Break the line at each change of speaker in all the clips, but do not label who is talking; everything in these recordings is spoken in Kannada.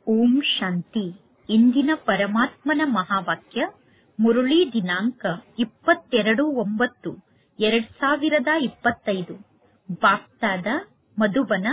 ಓಂ ಶಾಂತಿ ಇಂದಿನ ಪರಮಾತ್ಮನ ಮಹಾವಾಕ್ಯ ಮುರುಳಿ ದಿನಾಂಕ ಇಪ್ಪತ್ತೆರಡು ಒಂಬತ್ತು ಎರಡ್ ಸಾವಿರದ ಇಪ್ಪತ್ತೈದು ಬಾಪ್ತಾದ ಮಧುಬನ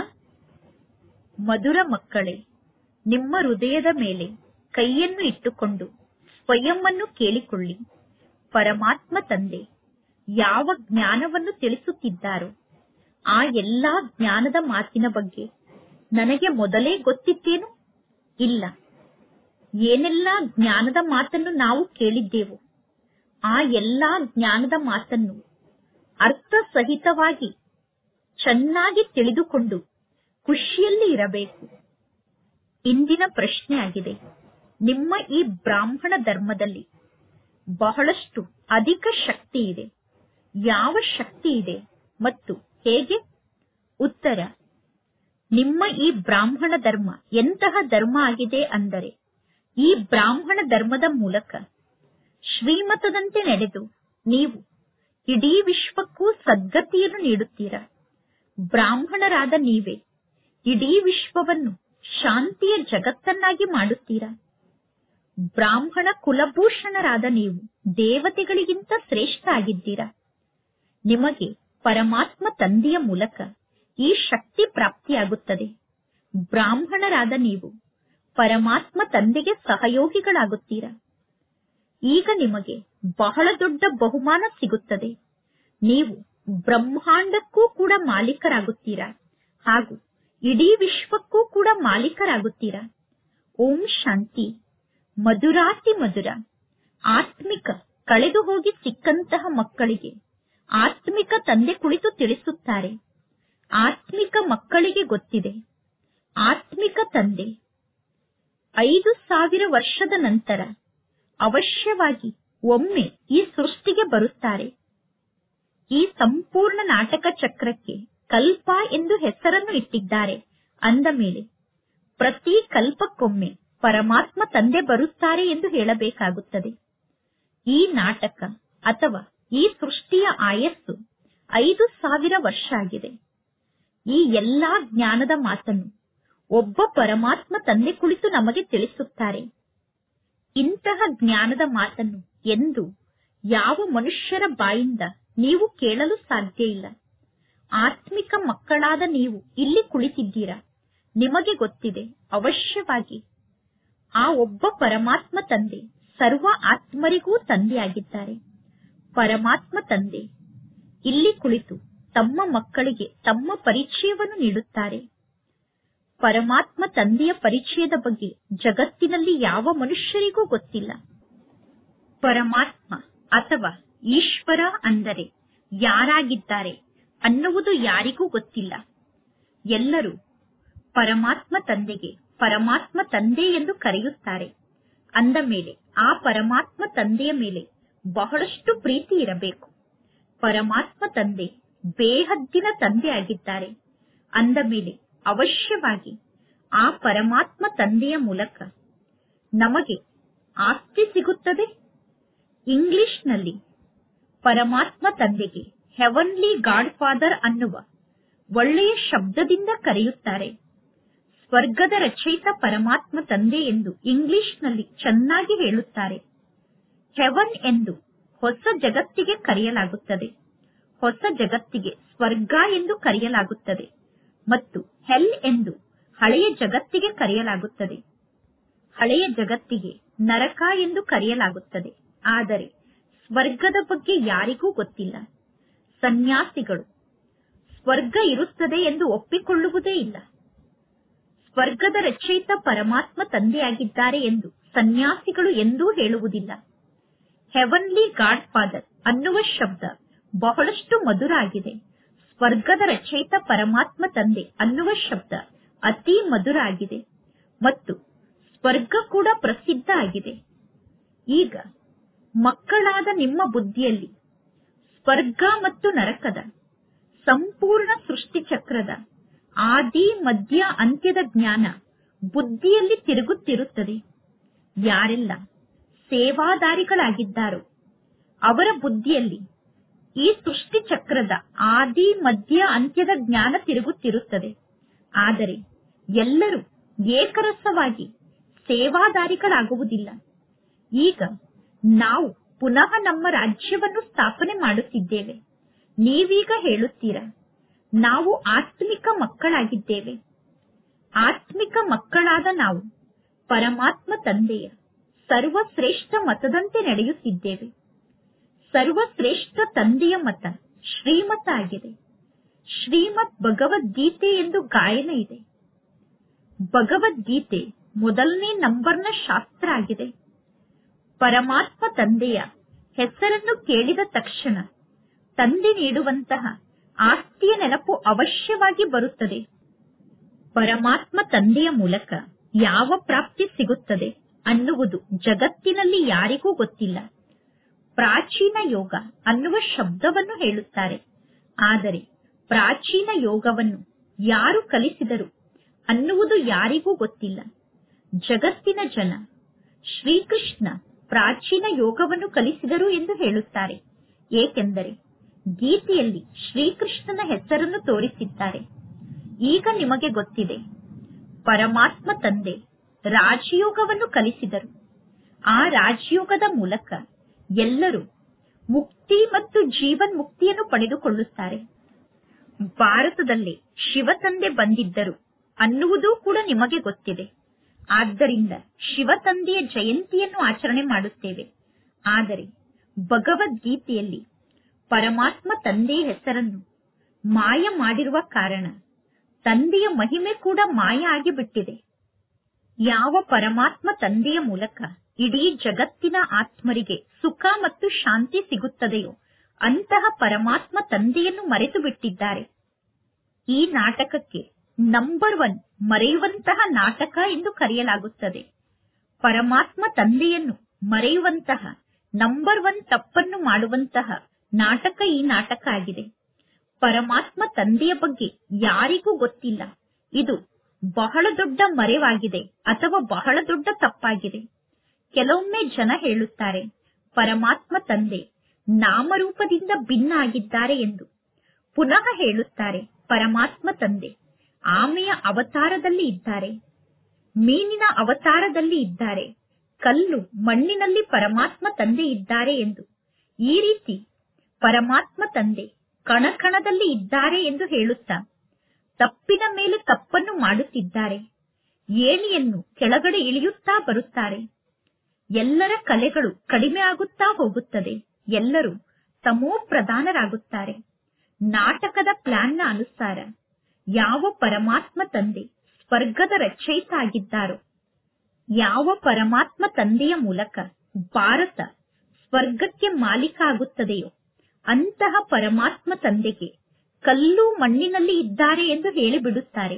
ಮಧುರ ಮಕ್ಕಳೇ ನಿಮ್ಮ ಹೃದಯದ ಮೇಲೆ ಕೈಯನ್ನು ಇಟ್ಟುಕೊಂಡು ಸ್ವಯಂವನ್ನು ಕೇಳಿಕೊಳ್ಳಿ ಪರಮಾತ್ಮ ತಂದೆ ಯಾವ ಜ್ಞಾನವನ್ನು ತಿಳಿಸುತ್ತಿದ್ದಾರೋ ಆ ಎಲ್ಲಾ ಜ್ಞಾನದ ಮಾತಿನ ಬಗ್ಗೆ ನನಗೆ ಮೊದಲೇ ಗೊತ್ತಿತ್ತೇನು ಇಲ್ಲ ಏನೆಲ್ಲಾ ಜ್ಞಾನದ ಮಾತನ್ನು ನಾವು ಕೇಳಿದ್ದೆವು ಆ ಎಲ್ಲಾ ಜ್ಞಾನದ ಮಾತನ್ನು ಅರ್ಥಸಹಿತವಾಗಿ ಚೆನ್ನಾಗಿ ತಿಳಿದುಕೊಂಡು ಖುಷಿಯಲ್ಲಿ ಇರಬೇಕು ಇಂದಿನ ಪ್ರಶ್ನೆ ಆಗಿದೆ ನಿಮ್ಮ ಈ ಬ್ರಾಹ್ಮಣ ಧರ್ಮದಲ್ಲಿ ಬಹಳಷ್ಟು ಅಧಿಕ ಶಕ್ತಿ ಇದೆ ಯಾವ ಶಕ್ತಿ ಇದೆ ಮತ್ತು ಹೇಗೆ ಉತ್ತರ ನಿಮ್ಮ ಈ ಬ್ರಾಹ್ಮಣ ಧರ್ಮ ಎಂತಹ ಧರ್ಮ ಆಗಿದೆ ಅಂದರೆ ಈ ಬ್ರಾಹ್ಮಣ ಧರ್ಮದ ಮೂಲಕ ಶ್ರೀಮತದಂತೆ ನಡೆದು ನೀವು ಇಡೀ ವಿಶ್ವಕ್ಕೂ ಸದ್ಗತಿಯನ್ನು ನೀಡುತ್ತೀರಾ ಬ್ರಾಹ್ಮಣರಾದ ನೀವೇ ಇಡೀ ವಿಶ್ವವನ್ನು ಶಾಂತಿಯ ಜಗತ್ತನ್ನಾಗಿ ಮಾಡುತ್ತೀರಾ ಬ್ರಾಹ್ಮಣ ಕುಲಭೂಷಣರಾದ ನೀವು ದೇವತೆಗಳಿಗಿಂತ ಶ್ರೇಷ್ಠ ಆಗಿದ್ದೀರಾ ನಿಮಗೆ ಪರಮಾತ್ಮ ತಂದೆಯ ಮೂಲಕ ಈ ಶಕ್ತಿ ಪ್ರಾಪ್ತಿಯಾಗುತ್ತದೆ ಬ್ರಾಹ್ಮಣರಾದ ನೀವು ಪರಮಾತ್ಮ ತಂದೆಗೆ ಸಹಯೋಗಿಗಳಾಗುತ್ತೀರಾ ಈಗ ನಿಮಗೆ ಬಹಳ ದೊಡ್ಡ ಬಹುಮಾನ ಸಿಗುತ್ತದೆ ನೀವು ಬ್ರಹ್ಮಾಂಡಕ್ಕೂ ಕೂಡ ಮಾಲೀಕರಾಗುತ್ತೀರಾ ಹಾಗೂ ಇಡೀ ವಿಶ್ವಕ್ಕೂ ಕೂಡ ಮಾಲೀಕರಾಗುತ್ತೀರಾ ಓಂ ಶಾಂತಿ ಮಧುರಾತಿ ಮಧುರ ಆತ್ಮಿಕ ಕಳೆದು ಹೋಗಿ ಸಿಕ್ಕಂತಹ ಮಕ್ಕಳಿಗೆ ಆತ್ಮಿಕ ತಂದೆ ಕುಳಿತು ತಿಳಿಸುತ್ತಾರೆ ಆತ್ಮಿಕ ಮಕ್ಕಳಿಗೆ ಗೊತ್ತಿದೆ ಆತ್ಮಿಕ ತಂದೆ ಐದು ಸಾವಿರ ವರ್ಷದ ನಂತರ ಅವಶ್ಯವಾಗಿ ಒಮ್ಮೆ ಈ ಸೃಷ್ಟಿಗೆ ಬರುತ್ತಾರೆ ಈ ಸಂಪೂರ್ಣ ನಾಟಕ ಚಕ್ರಕ್ಕೆ ಕಲ್ಪ ಎಂದು ಹೆಸರನ್ನು ಇಟ್ಟಿದ್ದಾರೆ ಅಂದ ಮೇಲೆ ಪ್ರತಿ ಕಲ್ಪಕ್ಕೊಮ್ಮೆ ಪರಮಾತ್ಮ ತಂದೆ ಬರುತ್ತಾರೆ ಎಂದು ಹೇಳಬೇಕಾಗುತ್ತದೆ ಈ ನಾಟಕ ಅಥವಾ ಈ ಸೃಷ್ಟಿಯ ಆಯಸ್ಸು ಐದು ಸಾವಿರ ವರ್ಷ ಆಗಿದೆ ಈ ಎಲ್ಲಾ ಜ್ಞಾನದ ಮಾತನ್ನು ಒಬ್ಬ ಪರಮಾತ್ಮ ತಂದೆ ಕುಳಿತು ನಮಗೆ ತಿಳಿಸುತ್ತಾರೆ ಇಂತಹ ಜ್ಞಾನದ ಮಾತನ್ನು ಎಂದು ಯಾವ ಮನುಷ್ಯರ ಬಾಯಿಂದ ನೀವು ಕೇಳಲು ಸಾಧ್ಯ ಇಲ್ಲ ಆತ್ಮಿಕ ಮಕ್ಕಳಾದ ನೀವು ಇಲ್ಲಿ ಕುಳಿತಿದ್ದೀರಾ ನಿಮಗೆ ಗೊತ್ತಿದೆ ಅವಶ್ಯವಾಗಿ ಆ ಒಬ್ಬ ಪರಮಾತ್ಮ ತಂದೆ ಸರ್ವ ಆತ್ಮರಿಗೂ ತಂದೆಯಾಗಿದ್ದಾರೆ ಪರಮಾತ್ಮ ತಂದೆ ಇಲ್ಲಿ ಕುಳಿತು ತಮ್ಮ ಮಕ್ಕಳಿಗೆ ತಮ್ಮ ಪರಿಚಯವನ್ನು ನೀಡುತ್ತಾರೆ ಪರಮಾತ್ಮ ತಂದೆಯ ಪರಿಚಯದ ಬಗ್ಗೆ ಜಗತ್ತಿನಲ್ಲಿ ಯಾವ ಮನುಷ್ಯರಿಗೂ ಗೊತ್ತಿಲ್ಲ ಪರಮಾತ್ಮ ಅಥವಾ ಈಶ್ವರ ಅಂದರೆ ಯಾರಾಗಿದ್ದಾರೆ ಅನ್ನುವುದು ಯಾರಿಗೂ ಗೊತ್ತಿಲ್ಲ ಎಲ್ಲರೂ ಪರಮಾತ್ಮ ತಂದೆಗೆ ಪರಮಾತ್ಮ ತಂದೆ ಎಂದು ಕರೆಯುತ್ತಾರೆ ಅಂದ ಮೇಲೆ ಆ ಪರಮಾತ್ಮ ತಂದೆಯ ಮೇಲೆ ಬಹಳಷ್ಟು ಪ್ರೀತಿ ಇರಬೇಕು ಪರಮಾತ್ಮ ತಂದೆ ಬೇಹದ್ದಿನ ತಂದೆ ಆಗಿದ್ದಾರೆ ಅಂದ ಮೇಲೆ ಅವಶ್ಯವಾಗಿ ಆ ಪರಮಾತ್ಮ ತಂದೆಯ ಮೂಲಕ ನಮಗೆ ಆಸ್ತಿ ಸಿಗುತ್ತದೆ ಇಂಗ್ಲಿಷ್ನಲ್ಲಿ ಪರಮಾತ್ಮ ತಂದೆಗೆ ಹೆವನ್ಲಿ ಗಾಡ್ ಫಾದರ್ ಅನ್ನುವ ಒಳ್ಳೆಯ ಶಬ್ದದಿಂದ ಕರೆಯುತ್ತಾರೆ ಸ್ವರ್ಗದ ರಚಯಿತ ಪರಮಾತ್ಮ ತಂದೆ ಎಂದು ಇಂಗ್ಲಿಷ್ನಲ್ಲಿ ಚೆನ್ನಾಗಿ ಹೇಳುತ್ತಾರೆ ಹೆವನ್ ಎಂದು ಹೊಸ ಜಗತ್ತಿಗೆ ಕರೆಯಲಾಗುತ್ತದೆ ಹೊಸ ಜಗತ್ತಿಗೆ ಸ್ವರ್ಗ ಎಂದು ಕರೆಯಲಾಗುತ್ತದೆ ಮತ್ತು ಹೆಲ್ ಎಂದು ಹಳೆಯ ಜಗತ್ತಿಗೆ ಕರೆಯಲಾಗುತ್ತದೆ ಹಳೆಯ ಜಗತ್ತಿಗೆ ನರಕ ಎಂದು ಕರೆಯಲಾಗುತ್ತದೆ ಆದರೆ ಸ್ವರ್ಗದ ಬಗ್ಗೆ ಯಾರಿಗೂ ಗೊತ್ತಿಲ್ಲ ಸನ್ಯಾಸಿಗಳು ಸ್ವರ್ಗ ಇರುತ್ತದೆ ಎಂದು ಒಪ್ಪಿಕೊಳ್ಳುವುದೇ ಇಲ್ಲ ಸ್ವರ್ಗದ ರಚಯಿತ ಪರಮಾತ್ಮ ತಂದೆಯಾಗಿದ್ದಾರೆ ಎಂದು ಸನ್ಯಾಸಿಗಳು ಎಂದೂ ಹೇಳುವುದಿಲ್ಲ ಹೆವನ್ಲಿ ಗಾಡ್ ಫಾದರ್ ಅನ್ನುವ ಶಬ್ದ ಬಹಳಷ್ಟು ಮಧುರ ಆಗಿದೆ ಸ್ವರ್ಗದ ರಚಯಿತ ಪರಮಾತ್ಮ ತಂದೆ ಅನ್ನುವ ಶಬ್ದ ಅತಿ ಮಧುರ ಆಗಿದೆ ಮತ್ತು ಸ್ವರ್ಗ ಕೂಡ ಪ್ರಸಿದ್ಧ ಆಗಿದೆ ಈಗ ಮಕ್ಕಳಾದ ನಿಮ್ಮ ಬುದ್ಧಿಯಲ್ಲಿ ಸ್ವರ್ಗ ಮತ್ತು ನರಕದ ಸಂಪೂರ್ಣ ಸೃಷ್ಟಿ ಚಕ್ರದ ಆದಿ ಮಧ್ಯ ಅಂತ್ಯದ ಜ್ಞಾನ ಬುದ್ಧಿಯಲ್ಲಿ ತಿರುಗುತ್ತಿರುತ್ತದೆ ಯಾರೆಲ್ಲ ಸೇವಾದಾರಿಗಳಾಗಿದ್ದಾರೋ ಅವರ ಬುದ್ಧಿಯಲ್ಲಿ ಈ ಸೃಷ್ಟಿ ಚಕ್ರದ ಆದಿ ಮಧ್ಯ ಅಂತ್ಯದ ಜ್ಞಾನ ತಿರುಗುತ್ತಿರುತ್ತದೆ ಆದರೆ ಎಲ್ಲರೂ ಏಕರಸವಾಗಿ ಸೇವಾದಾರಿಗಳಾಗುವುದಿಲ್ಲ ಈಗ ನಾವು ಪುನಃ ನಮ್ಮ ರಾಜ್ಯವನ್ನು ಸ್ಥಾಪನೆ ಮಾಡುತ್ತಿದ್ದೇವೆ ನೀವೀಗ ಹೇಳುತ್ತೀರಾ ನಾವು ಆತ್ಮಿಕ ಮಕ್ಕಳಾಗಿದ್ದೇವೆ ಆತ್ಮಿಕ ಮಕ್ಕಳಾದ ನಾವು ಪರಮಾತ್ಮ ತಂದೆಯ ಸರ್ವಶ್ರೇಷ್ಠ ಮತದಂತೆ ನಡೆಯುತ್ತಿದ್ದೇವೆ ಸರ್ವಶ್ರೇಷ್ಠ ತಂದೆಯ ಮತ ಶ್ರೀಮತ ಆಗಿದೆ ಶ್ರೀಮದ್ ಭಗವದ್ಗೀತೆ ಎಂದು ಗಾಯನ ಇದೆ ಭಗವದ್ಗೀತೆ ಮೊದಲನೇ ನಂಬರ್ನ ಶಾಸ್ತ್ರ ಆಗಿದೆ ಪರಮಾತ್ಮ ತಂದೆಯ ಹೆಸರನ್ನು ಕೇಳಿದ ತಕ್ಷಣ ತಂದೆ ನೀಡುವಂತಹ ಆಸ್ತಿಯ ನೆನಪು ಅವಶ್ಯವಾಗಿ ಬರುತ್ತದೆ ಪರಮಾತ್ಮ ತಂದೆಯ ಮೂಲಕ ಯಾವ ಪ್ರಾಪ್ತಿ ಸಿಗುತ್ತದೆ ಅನ್ನುವುದು ಜಗತ್ತಿನಲ್ಲಿ ಯಾರಿಗೂ ಗೊತ್ತಿಲ್ಲ ಪ್ರಾಚೀನ ಯೋಗ ಅನ್ನುವ ಶಬ್ದವನ್ನು ಹೇಳುತ್ತಾರೆ ಆದರೆ ಪ್ರಾಚೀನ ಯೋಗವನ್ನು ಯಾರು ಕಲಿಸಿದರು ಅನ್ನುವುದು ಯಾರಿಗೂ ಗೊತ್ತಿಲ್ಲ ಜಗತ್ತಿನ ಜನ ಶ್ರೀಕೃಷ್ಣ ಪ್ರಾಚೀನ ಯೋಗವನ್ನು ಕಲಿಸಿದರು ಎಂದು ಹೇಳುತ್ತಾರೆ ಏಕೆಂದರೆ ಗೀತೆಯಲ್ಲಿ ಶ್ರೀಕೃಷ್ಣನ ಹೆಸರನ್ನು ತೋರಿಸಿದ್ದಾರೆ ಈಗ ನಿಮಗೆ ಗೊತ್ತಿದೆ ಪರಮಾತ್ಮ ತಂದೆ ರಾಜಯೋಗವನ್ನು ಕಲಿಸಿದರು ಆ ರಾಜಯೋಗದ ಮೂಲಕ ಎಲ್ಲರೂ ಮುಕ್ತಿ ಮತ್ತು ಜೀವನ್ ಮುಕ್ತಿಯನ್ನು ಪಡೆದುಕೊಳ್ಳುತ್ತಾರೆ ಭಾರತದಲ್ಲಿ ಶಿವ ತಂದೆ ಬಂದಿದ್ದರು ಅನ್ನುವುದೂ ಕೂಡ ನಿಮಗೆ ಗೊತ್ತಿದೆ ಆದ್ದರಿಂದ ಶಿವ ತಂದೆಯ ಜಯಂತಿಯನ್ನು ಆಚರಣೆ ಮಾಡುತ್ತೇವೆ ಆದರೆ ಭಗವದ್ಗೀತೆಯಲ್ಲಿ ಪರಮಾತ್ಮ ತಂದೆಯ ಹೆಸರನ್ನು ಮಾಯ ಮಾಡಿರುವ ಕಾರಣ ತಂದೆಯ ಮಹಿಮೆ ಕೂಡ ಮಾಯ ಆಗಿಬಿಟ್ಟಿದೆ ಯಾವ ಪರಮಾತ್ಮ ತಂದೆಯ ಮೂಲಕ ಇಡೀ ಜಗತ್ತಿನ ಆತ್ಮರಿಗೆ ಸುಖ ಮತ್ತು ಶಾಂತಿ ಸಿಗುತ್ತದೆಯೋ ಅಂತಹ ಪರಮಾತ್ಮ ತಂದೆಯನ್ನು ಮರೆತು ಬಿಟ್ಟಿದ್ದಾರೆ ಈ ನಾಟಕಕ್ಕೆ ನಂಬರ್ ಒನ್ ಮರೆಯುವಂತಹ ನಾಟಕ ಎಂದು ಕರೆಯಲಾಗುತ್ತದೆ ಪರಮಾತ್ಮ ತಂದೆಯನ್ನು ಮರೆಯುವಂತಹ ನಂಬರ್ ಒನ್ ತಪ್ಪನ್ನು ಮಾಡುವಂತಹ ನಾಟಕ ಈ ನಾಟಕ ಆಗಿದೆ ಪರಮಾತ್ಮ ತಂದೆಯ ಬಗ್ಗೆ ಯಾರಿಗೂ ಗೊತ್ತಿಲ್ಲ ಇದು ಬಹಳ ದೊಡ್ಡ ಮರೆವಾಗಿದೆ ಅಥವಾ ಬಹಳ ದೊಡ್ಡ ತಪ್ಪಾಗಿದೆ ಕೆಲವೊಮ್ಮೆ ಜನ ಹೇಳುತ್ತಾರೆ ಪರಮಾತ್ಮ ತಂದೆ ನಾಮರೂಪದಿಂದ ಭಿನ್ನ ಆಗಿದ್ದಾರೆ ಎಂದು ಪುನಃ ಹೇಳುತ್ತಾರೆ ಪರಮಾತ್ಮ ತಂದೆ ಆಮೆಯ ಅವತಾರದಲ್ಲಿ ಇದ್ದಾರೆ ಮೀನಿನ ಅವತಾರದಲ್ಲಿ ಇದ್ದಾರೆ ಕಲ್ಲು ಮಣ್ಣಿನಲ್ಲಿ ಪರಮಾತ್ಮ ತಂದೆ ಇದ್ದಾರೆ ಎಂದು ಈ ರೀತಿ ಪರಮಾತ್ಮ ತಂದೆ ಕಣಕಣದಲ್ಲಿ ಇದ್ದಾರೆ ಎಂದು ಹೇಳುತ್ತಾ ತಪ್ಪಿನ ಮೇಲೆ ತಪ್ಪನ್ನು ಮಾಡುತ್ತಿದ್ದಾರೆ ಏಣಿಯನ್ನು ಕೆಳಗಡೆ ಇಳಿಯುತ್ತಾ ಬರುತ್ತಾರೆ ಎಲ್ಲರ ಕಲೆಗಳು ಕಡಿಮೆ ಆಗುತ್ತಾ ಹೋಗುತ್ತದೆ ಎಲ್ಲರೂ ತಮೋ ಪ್ರಧಾನರಾಗುತ್ತಾರೆ ನಾಟಕದ ಪ್ಲಾನ್ನ ಅನುಸಾರ ಯಾವ ಪರಮಾತ್ಮ ತಂದೆ ಸ್ವರ್ಗದ ರಚಯಿತ ಆಗಿದ್ದಾರೋ ಯಾವ ಪರಮಾತ್ಮ ತಂದೆಯ ಮೂಲಕ ಭಾರತ ಸ್ವರ್ಗಕ್ಕೆ ಮಾಲೀಕ ಆಗುತ್ತದೆಯೋ ಅಂತಹ ಪರಮಾತ್ಮ ತಂದೆಗೆ ಕಲ್ಲು ಮಣ್ಣಿನಲ್ಲಿ ಇದ್ದಾರೆ ಎಂದು ಹೇಳಿಬಿಡುತ್ತಾರೆ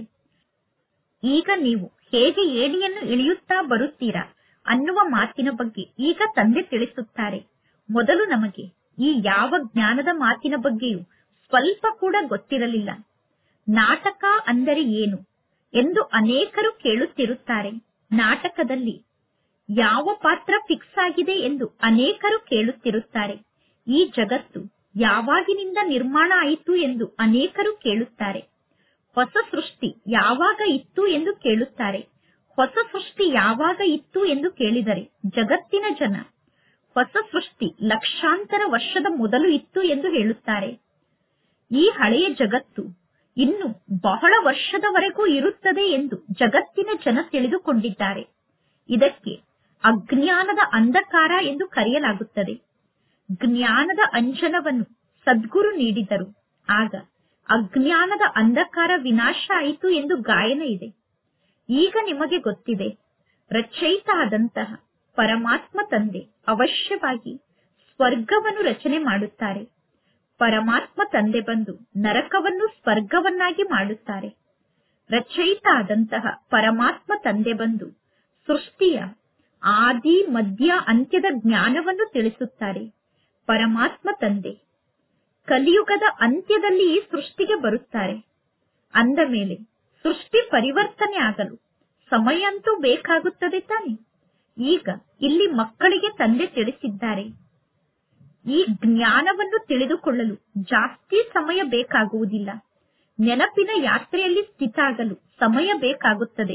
ಈಗ ನೀವು ಹೇಗೆ ಏಣಿಯನ್ನು ಇಳಿಯುತ್ತಾ ಬರುತ್ತೀರಾ ಅನ್ನುವ ಮಾತಿನ ಬಗ್ಗೆ ಈಗ ತಂದೆ ತಿಳಿಸುತ್ತಾರೆ ಮೊದಲು ನಮಗೆ ಈ ಯಾವ ಜ್ಞಾನದ ಮಾತಿನ ಬಗ್ಗೆಯೂ ಸ್ವಲ್ಪ ಕೂಡ ಗೊತ್ತಿರಲಿಲ್ಲ ನಾಟಕ ಅಂದರೆ ಏನು ಎಂದು ಅನೇಕರು ಕೇಳುತ್ತಿರುತ್ತಾರೆ ನಾಟಕದಲ್ಲಿ ಯಾವ ಪಾತ್ರ ಫಿಕ್ಸ್ ಆಗಿದೆ ಎಂದು ಅನೇಕರು ಕೇಳುತ್ತಿರುತ್ತಾರೆ ಈ ಜಗತ್ತು ಯಾವಾಗಿನಿಂದ ನಿರ್ಮಾಣ ಆಯಿತು ಎಂದು ಅನೇಕರು ಕೇಳುತ್ತಾರೆ ಹೊಸ ಸೃಷ್ಟಿ ಯಾವಾಗ ಇತ್ತು ಎಂದು ಕೇಳುತ್ತಾರೆ ಹೊಸ ಸೃಷ್ಟಿ ಯಾವಾಗ ಇತ್ತು ಎಂದು ಕೇಳಿದರೆ ಜಗತ್ತಿನ ಜನ ಹೊಸ ಸೃಷ್ಟಿ ಲಕ್ಷಾಂತರ ವರ್ಷದ ಮೊದಲು ಇತ್ತು ಎಂದು ಹೇಳುತ್ತಾರೆ ಈ ಹಳೆಯ ಜಗತ್ತು ಇನ್ನು ಬಹಳ ವರ್ಷದವರೆಗೂ ಇರುತ್ತದೆ ಎಂದು ಜಗತ್ತಿನ ಜನ ತಿಳಿದುಕೊಂಡಿದ್ದಾರೆ ಇದಕ್ಕೆ ಅಜ್ಞಾನದ ಅಂಧಕಾರ ಎಂದು ಕರೆಯಲಾಗುತ್ತದೆ ಜ್ಞಾನದ ಅಂಜನವನ್ನು ಸದ್ಗುರು ನೀಡಿದರು ಆಗ ಅಜ್ಞಾನದ ಅಂಧಕಾರ ವಿನಾಶ ಆಯಿತು ಎಂದು ಗಾಯನ ಇದೆ ಈಗ ನಿಮಗೆ ಗೊತ್ತಿದೆ ರಚಯಿತ ಆದಂತಹ ಪರಮಾತ್ಮ ತಂದೆ ಅವಶ್ಯವಾಗಿ ಸ್ವರ್ಗವನ್ನು ರಚನೆ ಮಾಡುತ್ತಾರೆ ಪರಮಾತ್ಮ ತಂದೆ ಬಂದು ನರಕವನ್ನು ಸ್ವರ್ಗವನ್ನಾಗಿ ಮಾಡುತ್ತಾರೆ ರಚಯಿತ ಆದಂತಹ ಪರಮಾತ್ಮ ತಂದೆ ಬಂದು ಸೃಷ್ಟಿಯ ಆದಿ ಮಧ್ಯ ಅಂತ್ಯದ ಜ್ಞಾನವನ್ನು ತಿಳಿಸುತ್ತಾರೆ ಪರಮಾತ್ಮ ತಂದೆ ಕಲಿಯುಗದ ಅಂತ್ಯದಲ್ಲಿ ಈ ಸೃಷ್ಟಿಗೆ ಬರುತ್ತಾರೆ ಅಂದ ಮೇಲೆ ಸೃಷ್ಟಿ ಪರಿವರ್ತನೆ ಆಗಲು ಸಮಯ ಅಂತೂ ಬೇಕಾಗುತ್ತದೆ ತಾನೆ ಈಗ ಇಲ್ಲಿ ಮಕ್ಕಳಿಗೆ ತಂದೆ ತಿಳಿಸಿದ್ದಾರೆ ಈ ಜ್ಞಾನವನ್ನು ತಿಳಿದುಕೊಳ್ಳಲು ಜಾಸ್ತಿ ಸಮಯ ಬೇಕಾಗುವುದಿಲ್ಲ ನೆನಪಿನ ಯಾತ್ರೆಯಲ್ಲಿ ಸ್ಥಿತ ಆಗಲು ಸಮಯ ಬೇಕಾಗುತ್ತದೆ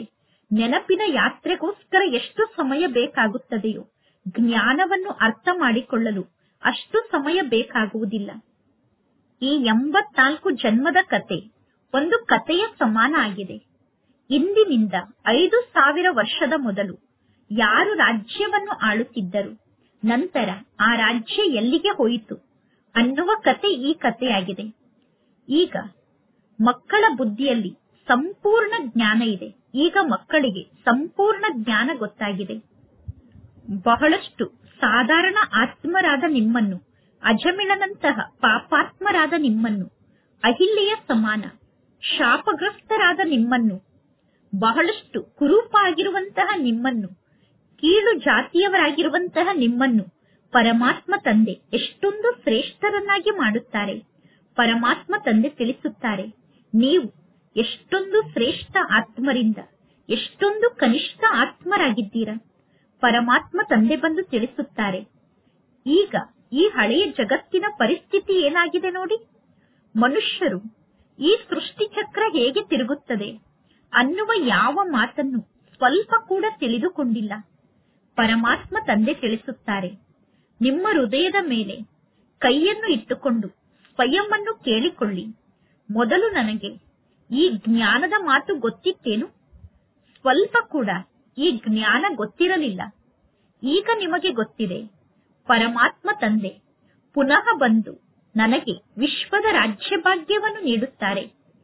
ನೆನಪಿನ ಯಾತ್ರೆಗೋಸ್ಕರ ಎಷ್ಟು ಸಮಯ ಬೇಕಾಗುತ್ತದೆಯೋ ಜ್ಞಾನವನ್ನು ಅರ್ಥ ಮಾಡಿಕೊಳ್ಳಲು ಅಷ್ಟು ಸಮಯ ಬೇಕಾಗುವುದಿಲ್ಲ ಈ ಎಂಬತ್ನಾಲ್ಕು ಜನ್ಮದ ಕತೆ ಒಂದು ಕಥೆಯ ಸಮಾನ ಆಗಿದೆ ಇಂದಿನಿಂದ ಐದು ಸಾವಿರ ವರ್ಷದ ಮೊದಲು ಯಾರು ರಾಜ್ಯವನ್ನು ಆಳುತ್ತಿದ್ದರು ನಂತರ ಆ ರಾಜ್ಯ ಎಲ್ಲಿಗೆ ಹೋಯಿತು ಅನ್ನುವ ಕತೆ ಈ ಕಥೆಯಾಗಿದೆ ಈಗ ಮಕ್ಕಳ ಬುದ್ಧಿಯಲ್ಲಿ ಸಂಪೂರ್ಣ ಜ್ಞಾನ ಇದೆ ಈಗ ಮಕ್ಕಳಿಗೆ ಸಂಪೂರ್ಣ ಜ್ಞಾನ ಗೊತ್ತಾಗಿದೆ ಬಹಳಷ್ಟು ಸಾಧಾರಣ ಆತ್ಮರಾದ ನಿಮ್ಮನ್ನು ಅಜಮಿಳನಂತಹ ಪಾಪಾತ್ಮರಾದ ನಿಮ್ಮನ್ನು ಅಹಿಲ್ಯೆಯ ಸಮಾನ ಶಾಪಗ್ರಸ್ತರಾದ ನಿಮ್ಮನ್ನು ಬಹಳಷ್ಟು ಕುರೂಪ ಆಗಿರುವಂತಹ ನಿಮ್ಮನ್ನು ಕೀಳು ಜಾತಿಯವರಾಗಿರುವಂತಹ ನಿಮ್ಮನ್ನು ಪರಮಾತ್ಮ ತಂದೆ ಎಷ್ಟೊಂದು ಶ್ರೇಷ್ಠರನ್ನಾಗಿ ಮಾಡುತ್ತಾರೆ ಪರಮಾತ್ಮ ತಂದೆ ತಿಳಿಸುತ್ತಾರೆ ನೀವು ಎಷ್ಟೊಂದು ಶ್ರೇಷ್ಠ ಆತ್ಮರಿಂದ ಎಷ್ಟೊಂದು ಕನಿಷ್ಠ ಆತ್ಮರಾಗಿದ್ದೀರಾ ಪರಮಾತ್ಮ ತಂದೆ ಬಂದು ತಿಳಿಸುತ್ತಾರೆ ಈಗ ಈ ಹಳೆಯ ಜಗತ್ತಿನ ಪರಿಸ್ಥಿತಿ ಏನಾಗಿದೆ ನೋಡಿ ಮನುಷ್ಯರು ಈ ಸೃಷ್ಟಿ ಚಕ್ರ ಹೇಗೆ ತಿರುಗುತ್ತದೆ ಅನ್ನುವ ಯಾವ ಮಾತನ್ನು ಸ್ವಲ್ಪ ಕೂಡ ತಿಳಿದುಕೊಂಡಿಲ್ಲ ಪರಮಾತ್ಮ ತಂದೆ ತಿಳಿಸುತ್ತಾರೆ ನಿಮ್ಮ ಹೃದಯದ ಮೇಲೆ ಕೈಯನ್ನು ಇಟ್ಟುಕೊಂಡು ಸ್ವಯಂವನ್ನು ಕೇಳಿಕೊಳ್ಳಿ ಮೊದಲು ನನಗೆ ಈ ಜ್ಞಾನದ ಮಾತು ಗೊತ್ತಿತ್ತೇನು ಸ್ವಲ್ಪ ಕೂಡ ಈ ಜ್ಞಾನ ಗೊತ್ತಿರಲಿಲ್ಲ ಈಗ ನಿಮಗೆ ಗೊತ್ತಿದೆ ಪರಮಾತ್ಮ ತಂದೆ ಪುನಃ ಬಂದು ನನಗೆ ವಿಶ್ವದ ರಾಜ್ಯಭಾಗ್ಯವನ್ನು ನೀಡುತ್ತಾರೆ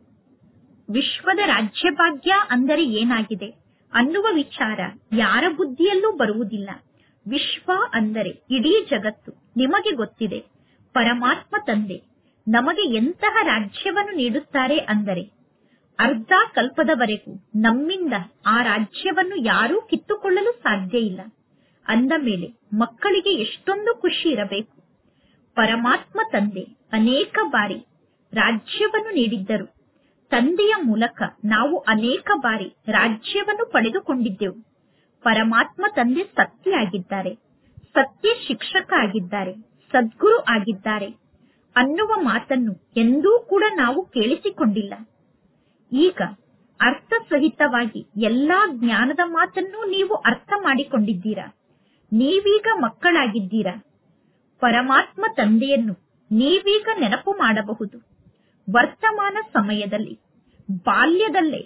ವಿಶ್ವದ ರಾಜ್ಯಭಾಗ್ಯ ಅಂದರೆ ಏನಾಗಿದೆ ಅನ್ನುವ ವಿಚಾರ ಯಾರ ಬುದ್ಧಿಯಲ್ಲೂ ಬರುವುದಿಲ್ಲ ವಿಶ್ವ ಅಂದರೆ ಇಡೀ ಜಗತ್ತು ನಿಮಗೆ ಗೊತ್ತಿದೆ ಪರಮಾತ್ಮ ತಂದೆ ನಮಗೆ ಎಂತಹ ರಾಜ್ಯವನ್ನು ನೀಡುತ್ತಾರೆ ಅಂದರೆ ಅರ್ಧ ಕಲ್ಪದವರೆಗೂ ನಮ್ಮಿಂದ ಆ ರಾಜ್ಯವನ್ನು ಯಾರೂ ಕಿತ್ತುಕೊಳ್ಳಲು ಸಾಧ್ಯ ಇಲ್ಲ ಅಂದ ಮೇಲೆ ಮಕ್ಕಳಿಗೆ ಎಷ್ಟೊಂದು ಖುಷಿ ಇರಬೇಕು ಪರಮಾತ್ಮ ತಂದೆ ಅನೇಕ ಬಾರಿ ರಾಜ್ಯವನ್ನು ನೀಡಿದ್ದರು ತಂದೆಯ ಮೂಲಕ ನಾವು ಅನೇಕ ಬಾರಿ ರಾಜ್ಯವನ್ನು ಪಡೆದುಕೊಂಡಿದ್ದೆವು ಪರಮಾತ್ಮ ತಂದೆ ಸತ್ಯ ಆಗಿದ್ದಾರೆ ಸತ್ಯ ಶಿಕ್ಷಕ ಆಗಿದ್ದಾರೆ ಸದ್ಗುರು ಆಗಿದ್ದಾರೆ ಅನ್ನುವ ಮಾತನ್ನು ಎಂದೂ ಕೂಡ ನಾವು ಕೇಳಿಸಿಕೊಂಡಿಲ್ಲ ಈಗ ಅರ್ಥಸಹಿತವಾಗಿ ಎಲ್ಲಾ ಜ್ಞಾನದ ಮಾತನ್ನು ನೀವು ಅರ್ಥ ಮಾಡಿಕೊಂಡಿದ್ದೀರಾ ನೀವೀಗ ಮಕ್ಕಳಾಗಿದ್ದೀರಾ ಪರಮಾತ್ಮ ತಂದೆಯನ್ನು ನೀವೀಗ ನೆನಪು ಮಾಡಬಹುದು ವರ್ತಮಾನ ಸಮಯದಲ್ಲಿ ಬಾಲ್ಯದಲ್ಲೇ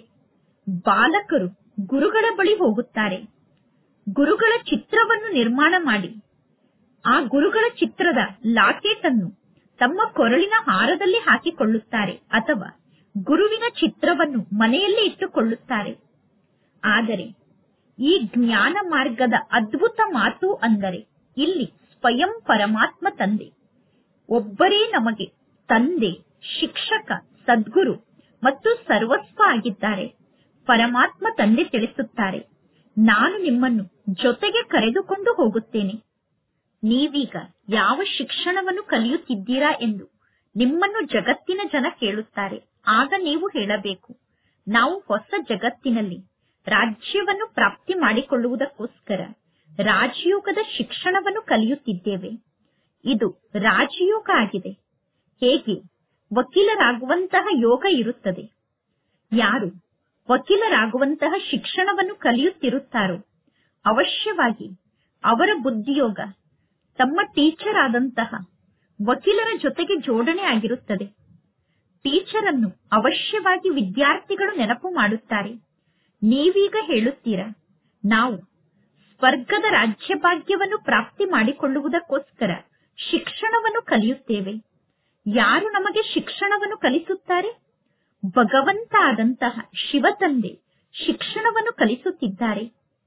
ಬಾಲಕರು ಗುರುಗಳ ಬಳಿ ಹೋಗುತ್ತಾರೆ ಗುರುಗಳ ಚಿತ್ರವನ್ನು ನಿರ್ಮಾಣ ಮಾಡಿ ಆ ಗುರುಗಳ ಚಿತ್ರದ ಲಾಕೆಟ್ ಅನ್ನು ತಮ್ಮ ಕೊರಳಿನ ಹಾರದಲ್ಲಿ ಹಾಕಿಕೊಳ್ಳುತ್ತಾರೆ ಅಥವಾ ಗುರುವಿನ ಚಿತ್ರವನ್ನು ಮನೆಯಲ್ಲಿ ಇಟ್ಟುಕೊಳ್ಳುತ್ತಾರೆ ಆದರೆ ಈ ಜ್ಞಾನ ಮಾರ್ಗದ ಅದ್ಭುತ ಮಾತು ಅಂದರೆ ಇಲ್ಲಿ ಸ್ವಯಂ ಪರಮಾತ್ಮ ತಂದೆ ಒಬ್ಬರೇ ನಮಗೆ ತಂದೆ ಶಿಕ್ಷಕ ಸದ್ಗುರು ಮತ್ತು ಸರ್ವಸ್ವ ಆಗಿದ್ದಾರೆ ಪರಮಾತ್ಮ ತಂದೆ ತಿಳಿಸುತ್ತಾರೆ ನಾನು ನಿಮ್ಮನ್ನು ಜೊತೆಗೆ ಕರೆದುಕೊಂಡು ಹೋಗುತ್ತೇನೆ ನೀವೀಗ ಯಾವ ಶಿಕ್ಷಣವನ್ನು ಕಲಿಯುತ್ತಿದ್ದೀರಾ ಎಂದು ನಿಮ್ಮನ್ನು ಜಗತ್ತಿನ ಜನ ಕೇಳುತ್ತಾರೆ ಆಗ ನೀವು ಹೇಳಬೇಕು ನಾವು ಹೊಸ ಜಗತ್ತಿನಲ್ಲಿ ರಾಜ್ಯವನ್ನು ಪ್ರಾಪ್ತಿ ಮಾಡಿಕೊಳ್ಳುವುದಕ್ಕೋಸ್ಕರ ರಾಜಯೋಗದ ಶಿಕ್ಷಣವನ್ನು ಕಲಿಯುತ್ತಿದ್ದೇವೆ ಇದು ರಾಜಯೋಗ ಆಗಿದೆ ಹೇಗೆ ವಕೀಲರಾಗುವಂತಹ ಯೋಗ ಇರುತ್ತದೆ ಯಾರು ವಕೀಲರಾಗುವಂತಹ ಶಿಕ್ಷಣವನ್ನು ಕಲಿಯುತ್ತಿರುತ್ತಾರೋ ಅವಶ್ಯವಾಗಿ ಅವರ ಬುದ್ಧಿಯೋಗ ತಮ್ಮ ಟೀಚರ್ ಆದಂತಹ ವಕೀಲರ ಜೊತೆಗೆ ಜೋಡಣೆ ಆಗಿರುತ್ತದೆ ಟೀಚರ್ ಅನ್ನು ಅವಶ್ಯವಾಗಿ ವಿದ್ಯಾರ್ಥಿಗಳು ನೆನಪು ಮಾಡುತ್ತಾರೆ ನೀವೀಗ ಹೇಳುತ್ತೀರಾ ನಾವು ಸ್ವರ್ಗದ ರಾಜ್ಯಭಾಗ್ಯವನ್ನು ಪ್ರಾಪ್ತಿ ಮಾಡಿಕೊಳ್ಳುವುದಕ್ಕೋಸ್ಕರ ಶಿಕ್ಷಣವನ್ನು ಕಲಿಯುತ್ತೇವೆ ಯಾರು ನಮಗೆ ಶಿಕ್ಷಣವನ್ನು ಕಲಿಸುತ್ತಾರೆ ಭಗವಂತ ಆದಂತಹ ಶಿವತಂದೆ ಶಿಕ್ಷಣವನ್ನು ಕಲಿಸುತ್ತಿದ್ದಾರೆ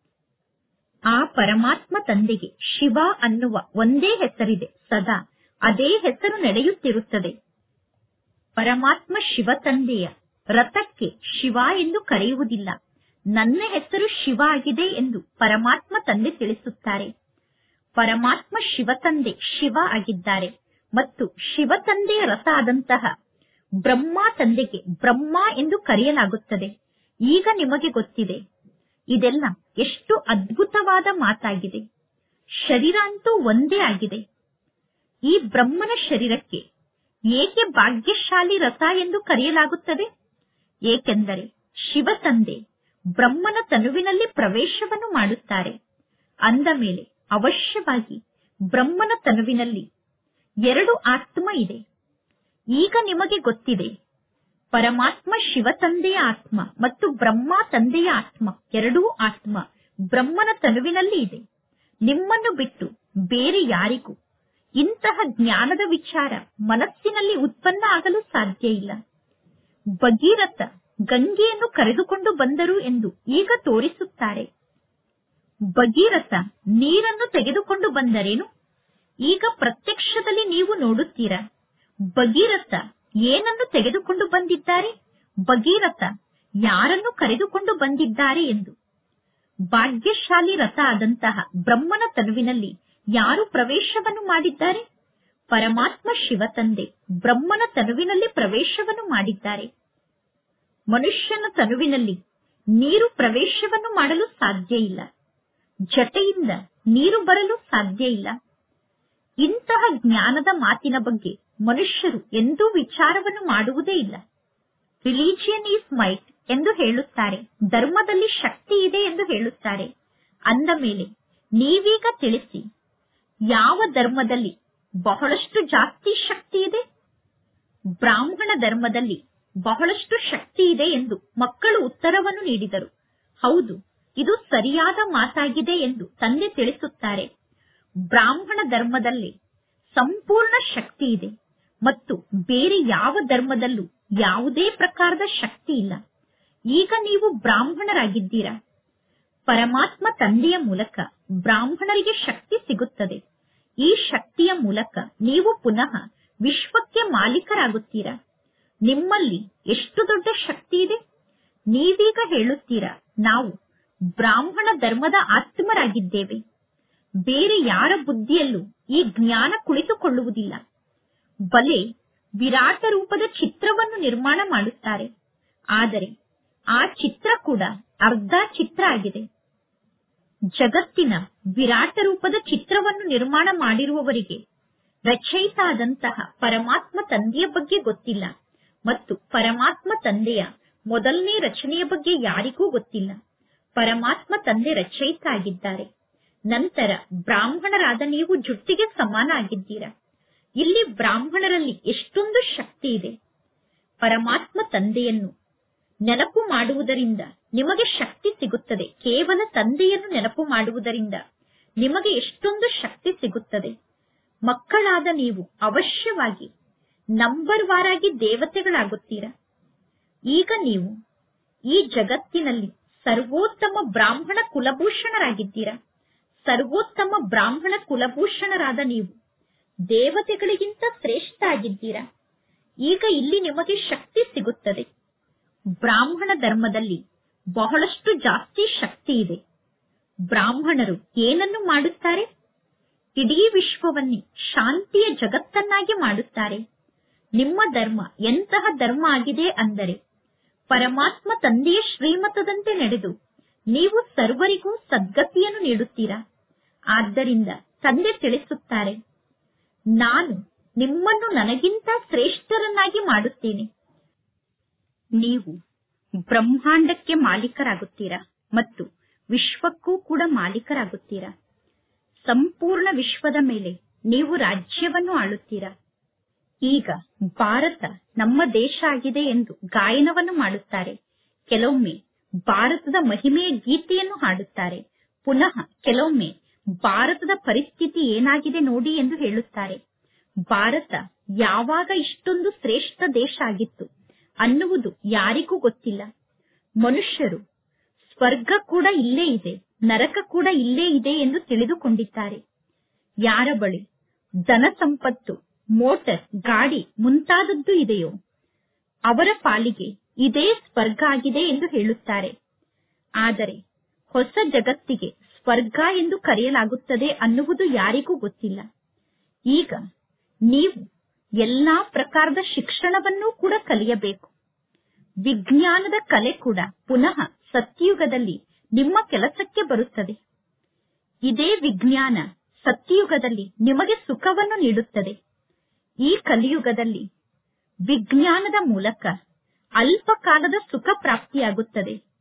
ಆ ಪರಮಾತ್ಮ ತಂದೆಗೆ ಶಿವ ಅನ್ನುವ ಒಂದೇ ಹೆಸರಿದೆ ಸದಾ ಅದೇ ಹೆಸರು ನಡೆಯುತ್ತಿರುತ್ತದೆ ಪರಮಾತ್ಮ ಶಿವ ತಂದೆಯ ರಥಕ್ಕೆ ಶಿವ ಎಂದು ಕರೆಯುವುದಿಲ್ಲ ನನ್ನ ಹೆಸರು ಶಿವ ಆಗಿದೆ ಎಂದು ಪರಮಾತ್ಮ ತಂದೆ ತಿಳಿಸುತ್ತಾರೆ ಪರಮಾತ್ಮ ಶಿವ ತಂದೆ ಶಿವ ಆಗಿದ್ದಾರೆ ಮತ್ತು ಶಿವ ತಂದೆಯ ರಥ ಆದಂತಹ ಬ್ರಹ್ಮ ತಂದೆಗೆ ಬ್ರಹ್ಮ ಎಂದು ಕರೆಯಲಾಗುತ್ತದೆ ಈಗ ನಿಮಗೆ ಗೊತ್ತಿದೆ ಇದೆಲ್ಲ ಎಷ್ಟು ಅದ್ಭುತವಾದ ಮಾತಾಗಿದೆ ಶರೀರ ಅಂತೂ ಒಂದೇ ಆಗಿದೆ ಈ ಬ್ರಹ್ಮನ ಶರೀರಕ್ಕೆ ಏಕೆ ಭಾಗ್ಯಶಾಲಿ ರಥ ಎಂದು ಕರೆಯಲಾಗುತ್ತದೆ ಏಕೆಂದರೆ ಶಿವ ತಂದೆ ಬ್ರಹ್ಮನ ತನುವಿನಲ್ಲಿ ಪ್ರವೇಶವನ್ನು ಮಾಡುತ್ತಾರೆ ಅಂದ ಮೇಲೆ ಅವಶ್ಯವಾಗಿ ಬ್ರಹ್ಮನ ತನುವಿನಲ್ಲಿ ಎರಡು ಆತ್ಮ ಇದೆ ಈಗ ನಿಮಗೆ ಗೊತ್ತಿದೆ ಪರಮಾತ್ಮ ಶಿವ ತಂದೆಯ ಆತ್ಮ ಮತ್ತು ಬ್ರಹ್ಮ ತಂದೆಯ ಆತ್ಮ ಎರಡೂ ಆತ್ಮ ಬ್ರಹ್ಮನ ತನುವಿನಲ್ಲಿ ಇದೆ ನಿಮ್ಮನ್ನು ಬಿಟ್ಟು ಬೇರೆ ಯಾರಿಗೂ ಇಂತಹ ಜ್ಞಾನದ ವಿಚಾರ ಮನಸ್ಸಿನಲ್ಲಿ ಉತ್ಪನ್ನ ಆಗಲು ಸಾಧ್ಯ ಇಲ್ಲ ಭಗೀರಥ ಗಂಗೆಯನ್ನು ಕರೆದುಕೊಂಡು ಬಂದರು ಎಂದು ಈಗ ತೋರಿಸುತ್ತಾರೆ ಭಗೀರಥ ನೀರನ್ನು ತೆಗೆದುಕೊಂಡು ಬಂದರೇನು ಈಗ ಪ್ರತ್ಯಕ್ಷದಲ್ಲಿ ನೀವು ನೋಡುತ್ತೀರಾ ಭಗೀರಥ ಏನನ್ನು ತೆಗೆದುಕೊಂಡು ಬಂದಿದ್ದಾರೆ ಭಗೀರಥ ಯಾರನ್ನು ಕರೆದುಕೊಂಡು ಬಂದಿದ್ದಾರೆ ಎಂದು ಭಾಗ್ಯಶಾಲಿ ರಥ ಆದಂತಹ ಬ್ರಹ್ಮನ ತನುವಿನಲ್ಲಿ ಯಾರು ಪ್ರವೇಶವನ್ನು ಮಾಡಿದ್ದಾರೆ ಪರಮಾತ್ಮ ಶಿವ ತಂದೆ ಬ್ರಹ್ಮನ ತನುವಿನಲ್ಲಿ ಪ್ರವೇಶವನ್ನು ಮಾಡಿದ್ದಾರೆ ಮನುಷ್ಯನ ತನುವಿನಲ್ಲಿ ನೀರು ಪ್ರವೇಶವನ್ನು ಮಾಡಲು ಸಾಧ್ಯ ಇಲ್ಲ ಜಟೆಯಿಂದ ನೀರು ಬರಲು ಸಾಧ್ಯ ಇಲ್ಲ ಇಂತಹ ಜ್ಞಾನದ ಮಾತಿನ ಬಗ್ಗೆ ಮನುಷ್ಯರು ಎಂದೂ ವಿಚಾರವನ್ನು ಮಾಡುವುದೇ ಇಲ್ಲ ರಿಲಿಜಿಯನ್ ಈಸ್ ಮೈಟ್ ಎಂದು ಹೇಳುತ್ತಾರೆ ಧರ್ಮದಲ್ಲಿ ಶಕ್ತಿ ಇದೆ ಎಂದು ಹೇಳುತ್ತಾರೆ ಅಂದ ಮೇಲೆ ನೀವೀಗ ತಿಳಿಸಿ ಯಾವ ಧರ್ಮದಲ್ಲಿ ಬಹಳಷ್ಟು ಜಾಸ್ತಿ ಶಕ್ತಿ ಇದೆ ಬ್ರಾಹ್ಮಣ ಧರ್ಮದಲ್ಲಿ ಬಹಳಷ್ಟು ಶಕ್ತಿ ಇದೆ ಎಂದು ಮಕ್ಕಳು ಉತ್ತರವನ್ನು ನೀಡಿದರು ಹೌದು ಇದು ಸರಿಯಾದ ಮಾತಾಗಿದೆ ಎಂದು ತಂದೆ ತಿಳಿಸುತ್ತಾರೆ ಬ್ರಾಹ್ಮಣ ಧರ್ಮದಲ್ಲಿ ಸಂಪೂರ್ಣ ಶಕ್ತಿ ಇದೆ ಮತ್ತು ಬೇರೆ ಯಾವ ಧರ್ಮದಲ್ಲೂ ಯಾವುದೇ ಪ್ರಕಾರದ ಶಕ್ತಿ ಇಲ್ಲ ಈಗ ನೀವು ಬ್ರಾಹ್ಮಣರಾಗಿದ್ದೀರಾ ಪರಮಾತ್ಮ ತಂದೆಯ ಮೂಲಕ ಬ್ರಾಹ್ಮಣರಿಗೆ ಶಕ್ತಿ ಸಿಗುತ್ತದೆ ಈ ಶಕ್ತಿಯ ಮೂಲಕ ನೀವು ಪುನಃ ವಿಶ್ವಕ್ಕೆ ಮಾಲೀಕರಾಗುತ್ತೀರಾ ನಿಮ್ಮಲ್ಲಿ ಎಷ್ಟು ದೊಡ್ಡ ಶಕ್ತಿ ಇದೆ ನೀವೀಗ ಹೇಳುತ್ತೀರಾ ನಾವು ಬ್ರಾಹ್ಮಣ ಧರ್ಮದ ಆತ್ಮರಾಗಿದ್ದೇವೆ ಬೇರೆ ಯಾರ ಬುದ್ಧಿಯಲ್ಲೂ ಈ ಜ್ಞಾನ ಕುಳಿತುಕೊಳ್ಳುವುದಿಲ್ಲ ಬಲೆ ವಿರಾಟ ರೂಪದ ಚಿತ್ರವನ್ನು ನಿರ್ಮಾಣ ಮಾಡುತ್ತಾರೆ ಆದರೆ ಆ ಚಿತ್ರ ಕೂಡ ಅರ್ಧ ಚಿತ್ರ ಆಗಿದೆ ಜಗತ್ತಿನ ವಿರಾಟ ರೂಪದ ಚಿತ್ರವನ್ನು ನಿರ್ಮಾಣ ಮಾಡಿರುವವರಿಗೆ ರಚಯಿತ ಆದಂತಹ ಪರಮಾತ್ಮ ತಂದೆಯ ಬಗ್ಗೆ ಗೊತ್ತಿಲ್ಲ ಮತ್ತು ಪರಮಾತ್ಮ ತಂದೆಯ ಮೊದಲನೇ ರಚನೆಯ ಬಗ್ಗೆ ಯಾರಿಗೂ ಗೊತ್ತಿಲ್ಲ ಪರಮಾತ್ಮ ತಂದೆ ರಚಯಿತ ಆಗಿದ್ದಾರೆ ನಂತರ ಬ್ರಾಹ್ಮಣರಾದ ನೀವು ಜುಟ್ಟಿಗೆ ಸಮಾನ ಆಗಿದ್ದೀರಾ ಇಲ್ಲಿ ಬ್ರಾಹ್ಮಣರಲ್ಲಿ ಎಷ್ಟೊಂದು ಶಕ್ತಿ ಇದೆ ಪರಮಾತ್ಮ ತಂದೆಯನ್ನು ನೆನಪು ಮಾಡುವುದರಿಂದ ನಿಮಗೆ ಶಕ್ತಿ ಸಿಗುತ್ತದೆ ಕೇವಲ ತಂದೆಯನ್ನು ನೆನಪು ಮಾಡುವುದರಿಂದ ನಿಮಗೆ ಎಷ್ಟೊಂದು ಶಕ್ತಿ ಸಿಗುತ್ತದೆ ಮಕ್ಕಳಾದ ನೀವು ಅವಶ್ಯವಾಗಿ ನಂಬರ್ ವಾರಾಗಿ ದೇವತೆಗಳಾಗುತ್ತೀರಾ ಈಗ ನೀವು ಈ ಜಗತ್ತಿನಲ್ಲಿ ಸರ್ವೋತ್ತಮ ಬ್ರಾಹ್ಮಣ ಕುಲಭೂಷಣರಾಗಿದ್ದೀರಾ ಸರ್ವೋತ್ತಮ ಬ್ರಾಹ್ಮಣ ಕುಲಭೂಷಣರಾದ ನೀವು ದೇವತೆಗಳಿಗಿಂತ ಶ್ರೇಷ್ಠ ಆಗಿದ್ದೀರಾ ಈಗ ಇಲ್ಲಿ ನಿಮಗೆ ಶಕ್ತಿ ಸಿಗುತ್ತದೆ ಬ್ರಾಹ್ಮಣ ಧರ್ಮದಲ್ಲಿ ಬಹಳಷ್ಟು ಜಾಸ್ತಿ ಶಕ್ತಿ ಇದೆ ಬ್ರಾಹ್ಮಣರು ಏನನ್ನು ಮಾಡುತ್ತಾರೆ ಇಡೀ ವಿಶ್ವವನ್ನೇ ಶಾಂತಿಯ ಜಗತ್ತನ್ನಾಗಿ ಮಾಡುತ್ತಾರೆ ನಿಮ್ಮ ಧರ್ಮ ಎಂತಹ ಧರ್ಮ ಆಗಿದೆ ಅಂದರೆ ಪರಮಾತ್ಮ ತಂದೆಯ ಶ್ರೀಮತದಂತೆ ನಡೆದು ನೀವು ಸರ್ವರಿಗೂ ಸದ್ಗತಿಯನ್ನು ನೀಡುತ್ತೀರಾ ಆದ್ದರಿಂದ ತಂದೆ ತಿಳಿಸುತ್ತಾರೆ ನಾನು ನಿಮ್ಮನ್ನು ನನಗಿಂತ ಶ್ರೇಷ್ಠರನ್ನಾಗಿ ಮಾಡುತ್ತೇನೆ ನೀವು ಬ್ರಹ್ಮಾಂಡಕ್ಕೆ ಮಾಲೀಕರಾಗುತ್ತೀರಾ ಮತ್ತು ವಿಶ್ವಕ್ಕೂ ಕೂಡ ಮಾಲೀಕರಾಗುತ್ತೀರಾ ಸಂಪೂರ್ಣ ವಿಶ್ವದ ಮೇಲೆ ನೀವು ರಾಜ್ಯವನ್ನು ಆಳುತ್ತೀರಾ ಈಗ ಭಾರತ ನಮ್ಮ ದೇಶ ಆಗಿದೆ ಎಂದು ಗಾಯನವನ್ನು ಮಾಡುತ್ತಾರೆ ಕೆಲವೊಮ್ಮೆ ಭಾರತದ ಮಹಿಮೆಯ ಗೀತೆಯನ್ನು ಹಾಡುತ್ತಾರೆ ಪುನಃ ಕೆಲವೊಮ್ಮೆ ಭಾರತದ ಪರಿಸ್ಥಿತಿ ಏನಾಗಿದೆ ನೋಡಿ ಎಂದು ಹೇಳುತ್ತಾರೆ ಭಾರತ ಯಾವಾಗ ಇಷ್ಟೊಂದು ಶ್ರೇಷ್ಠ ದೇಶ ಆಗಿತ್ತು ಅನ್ನುವುದು ಯಾರಿಗೂ ಗೊತ್ತಿಲ್ಲ ಮನುಷ್ಯರು ಸ್ವರ್ಗ ಕೂಡ ಇಲ್ಲೇ ಇದೆ ನರಕ ಕೂಡ ಇಲ್ಲೇ ಇದೆ ಎಂದು ತಿಳಿದುಕೊಂಡಿದ್ದಾರೆ ಯಾರ ಬಳಿ ಧನ ಸಂಪತ್ತು ಮೋಟರ್ ಗಾಡಿ ಮುಂತಾದದ್ದು ಇದೆಯೋ ಅವರ ಪಾಲಿಗೆ ಇದೇ ಸ್ವರ್ಗ ಆಗಿದೆ ಎಂದು ಹೇಳುತ್ತಾರೆ ಆದರೆ ಹೊಸ ಜಗತ್ತಿಗೆ ಸ್ವರ್ಗ ಎಂದು ಕರೆಯಲಾಗುತ್ತದೆ ಅನ್ನುವುದು ಯಾರಿಗೂ ಗೊತ್ತಿಲ್ಲ ಈಗ ನೀವು ಎಲ್ಲಾ ಪ್ರಕಾರದ ಶಿಕ್ಷಣವನ್ನೂ ಕೂಡ ಕಲಿಯಬೇಕು ವಿಜ್ಞಾನದ ಕಲೆ ಕೂಡ ಪುನಃ ಸತ್ಯಯುಗದಲ್ಲಿ ನಿಮ್ಮ ಕೆಲಸಕ್ಕೆ ಬರುತ್ತದೆ ಇದೇ ವಿಜ್ಞಾನ ಸತ್ಯಯುಗದಲ್ಲಿ ನಿಮಗೆ ಸುಖವನ್ನು ನೀಡುತ್ತದೆ ಈ ಕಲಿಯುಗದಲ್ಲಿ ವಿಜ್ಞಾನದ ಮೂಲಕ ಅಲ್ಪ ಕಾಲದ ಸುಖ ಪ್ರಾಪ್ತಿಯಾಗುತ್ತದೆ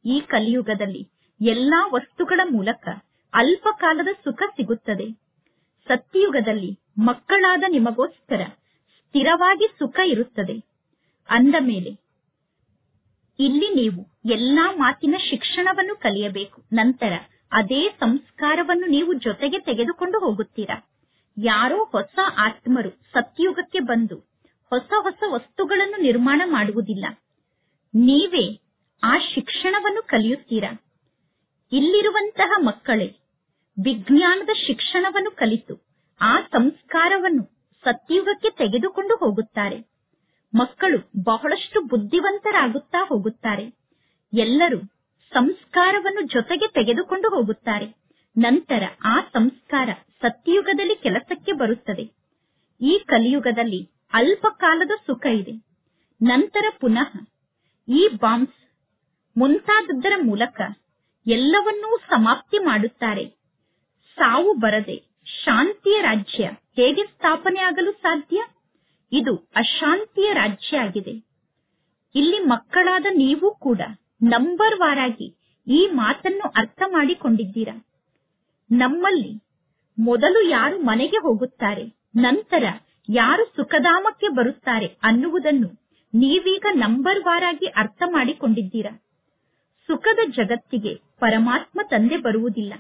ಈ ಕಲಿಯುಗದಲ್ಲಿ ಎಲ್ಲಾ ವಸ್ತುಗಳ ಮೂಲಕ ಅಲ್ಪ ಕಾಲದ ಸುಖ ಸಿಗುತ್ತದೆ ಸತ್ಯಯುಗದಲ್ಲಿ ಮಕ್ಕಳಾದ ನಿಮಗೋಸ್ಕರ ಸ್ಥಿರವಾಗಿ ಸುಖ ಇರುತ್ತದೆ ಅಂದ ಮೇಲೆ ಇಲ್ಲಿ ನೀವು ಎಲ್ಲಾ ಮಾತಿನ ಶಿಕ್ಷಣವನ್ನು ಕಲಿಯಬೇಕು ನಂತರ ಅದೇ ಸಂಸ್ಕಾರವನ್ನು ನೀವು ಜೊತೆಗೆ ತೆಗೆದುಕೊಂಡು ಹೋಗುತ್ತೀರಾ ಯಾರೋ ಹೊಸ ಆತ್ಮರು ಸತ್ಯುಗಕ್ಕೆ ಬಂದು ಹೊಸ ಹೊಸ ವಸ್ತುಗಳನ್ನು ನಿರ್ಮಾಣ ಮಾಡುವುದಿಲ್ಲ ನೀವೇ ಆ ಶಿಕ್ಷಣವನ್ನು ಕಲಿಯುತ್ತೀರಾ ಇಲ್ಲಿರುವಂತಹ ಮಕ್ಕಳೇ ವಿಜ್ಞಾನದ ಶಿಕ್ಷಣವನ್ನು ಕಲಿತು ಆ ಸಂಸ್ಕಾರವನ್ನು ಸತ್ಯುಗಕ್ಕೆ ತೆಗೆದುಕೊಂಡು ಹೋಗುತ್ತಾರೆ ಮಕ್ಕಳು ಬಹಳಷ್ಟು ಬುದ್ಧಿವಂತರಾಗುತ್ತಾ ಹೋಗುತ್ತಾರೆ ಎಲ್ಲರೂ ಸಂಸ್ಕಾರವನ್ನು ಜೊತೆಗೆ ತೆಗೆದುಕೊಂಡು ಹೋಗುತ್ತಾರೆ ನಂತರ ಆ ಸಂಸ್ಕಾರ ಸತ್ಯಯುಗದಲ್ಲಿ ಕೆಲಸಕ್ಕೆ ಬರುತ್ತದೆ ಈ ಕಲಿಯುಗದಲ್ಲಿ ಅಲ್ಪ ಕಾಲದ ಸುಖ ಇದೆ ನಂತರ ಪುನಃ ಈ ಬಾಂಬ್ಸ್ ಮುಂತಾದದ್ದರ ಮೂಲಕ ಎಲ್ಲವನ್ನೂ ಸಮಾಪ್ತಿ ಮಾಡುತ್ತಾರೆ ಸಾವು ಬರದೆ ಶಾಂತಿಯ ರಾಜ್ಯ ಹೇಗೆ ಸ್ಥಾಪನೆ ಆಗಲು ಸಾಧ್ಯ ಇದು ಅಶಾಂತಿಯ ರಾಜ್ಯ ಆಗಿದೆ ಇಲ್ಲಿ ಮಕ್ಕಳಾದ ನೀವು ಕೂಡ ನಂಬರ್ ವಾರಾಗಿ ಈ ಮಾತನ್ನು ಅರ್ಥ ಮಾಡಿಕೊಂಡಿದ್ದೀರಾ ನಮ್ಮಲ್ಲಿ ಮೊದಲು ಯಾರು ಮನೆಗೆ ಹೋಗುತ್ತಾರೆ ನಂತರ ಯಾರು ಸುಖಧಾಮಕ್ಕೆ ಬರುತ್ತಾರೆ ಅನ್ನುವುದನ್ನು ನೀವೀಗ ನಂಬರ್ ವಾರಾಗಿ ಅರ್ಥ ಮಾಡಿಕೊಂಡಿದ್ದೀರಾ ಸುಖದ ಜಗತ್ತಿಗೆ ಪರಮಾತ್ಮ ತಂದೆ ಬರುವುದಿಲ್ಲ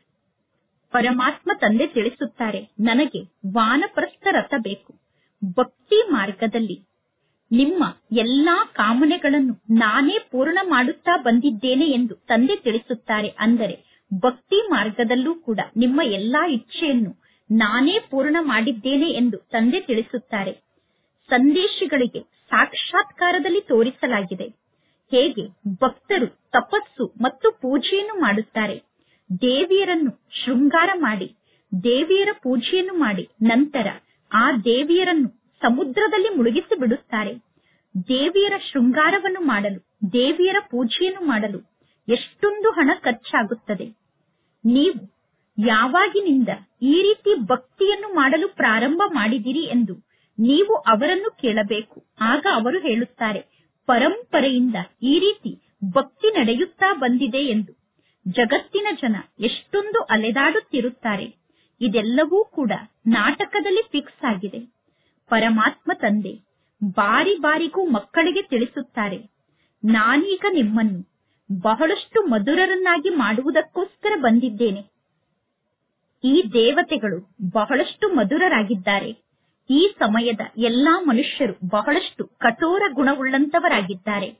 ಪರಮಾತ್ಮ ತಂದೆ ತಿಳಿಸುತ್ತಾರೆ ನನಗೆ ವಾನಪ್ರಸ್ಥ ರಥ ಬೇಕು ಭಕ್ತಿ ಮಾರ್ಗದಲ್ಲಿ ನಿಮ್ಮ ಎಲ್ಲಾ ಕಾಮನೆಗಳನ್ನು ನಾನೇ ಪೂರ್ಣ ಮಾಡುತ್ತಾ ಬಂದಿದ್ದೇನೆ ಎಂದು ತಂದೆ ತಿಳಿಸುತ್ತಾರೆ ಅಂದರೆ ಭಕ್ತಿ ಮಾರ್ಗದಲ್ಲೂ ಕೂಡ ನಿಮ್ಮ ಎಲ್ಲಾ ಇಚ್ಛೆಯನ್ನು ನಾನೇ ಪೂರ್ಣ ಮಾಡಿದ್ದೇನೆ ಎಂದು ತಂದೆ ತಿಳಿಸುತ್ತಾರೆ ಸಂದೇಶಗಳಿಗೆ ಸಾಕ್ಷಾತ್ಕಾರದಲ್ಲಿ ತೋರಿಸಲಾಗಿದೆ ಹೇಗೆ ಭಕ್ತರು ತಪಸ್ಸು ಮತ್ತು ಪೂಜೆಯನ್ನು ಮಾಡುತ್ತಾರೆ ದೇವಿಯರನ್ನು ಶೃಂಗಾರ ಮಾಡಿ ದೇವಿಯರ ಪೂಜೆಯನ್ನು ಮಾಡಿ ನಂತರ ಆ ದೇವಿಯರನ್ನು ಸಮುದ್ರದಲ್ಲಿ ಮುಳುಗಿಸಿ ಬಿಡುತ್ತಾರೆ ದೇವಿಯರ ಶೃಂಗಾರವನ್ನು ಮಾಡಲು ದೇವಿಯರ ಪೂಜೆಯನ್ನು ಮಾಡಲು ಎಷ್ಟೊಂದು ಹಣ ಖರ್ಚಾಗುತ್ತದೆ ನೀವು ಯಾವಾಗಿನಿಂದ ಈ ರೀತಿ ಭಕ್ತಿಯನ್ನು ಮಾಡಲು ಪ್ರಾರಂಭ ಮಾಡಿದಿರಿ ಎಂದು ನೀವು ಅವರನ್ನು ಕೇಳಬೇಕು ಆಗ ಅವರು ಹೇಳುತ್ತಾರೆ ಪರಂಪರೆಯಿಂದ ಈ ರೀತಿ ಭಕ್ತಿ ನಡೆಯುತ್ತಾ ಬಂದಿದೆ ಎಂದು ಜಗತ್ತಿನ ಜನ ಎಷ್ಟೊಂದು ಅಲೆದಾಡುತ್ತಿರುತ್ತಾರೆ ಇದೆಲ್ಲವೂ ಕೂಡ ನಾಟಕದಲ್ಲಿ ಫಿಕ್ಸ್ ಆಗಿದೆ ಪರಮಾತ್ಮ ತಂದೆ ಬಾರಿ ಬಾರಿಗೂ ಮಕ್ಕಳಿಗೆ ತಿಳಿಸುತ್ತಾರೆ ನಾನೀಗ ನಿಮ್ಮನ್ನು ಬಹಳಷ್ಟು ಮಧುರರನ್ನಾಗಿ ಮಾಡುವುದಕ್ಕೋಸ್ಕರ ಬಂದಿದ್ದೇನೆ ಈ ದೇವತೆಗಳು ಬಹಳಷ್ಟು ಮಧುರರಾಗಿದ್ದಾರೆ ಈ ಸಮಯದ ಎಲ್ಲಾ ಮನುಷ್ಯರು ಬಹಳಷ್ಟು ಕಠೋರ ಗುಣವುಳ್ಳಂತವರಾಗಿದ್ದಾರೆ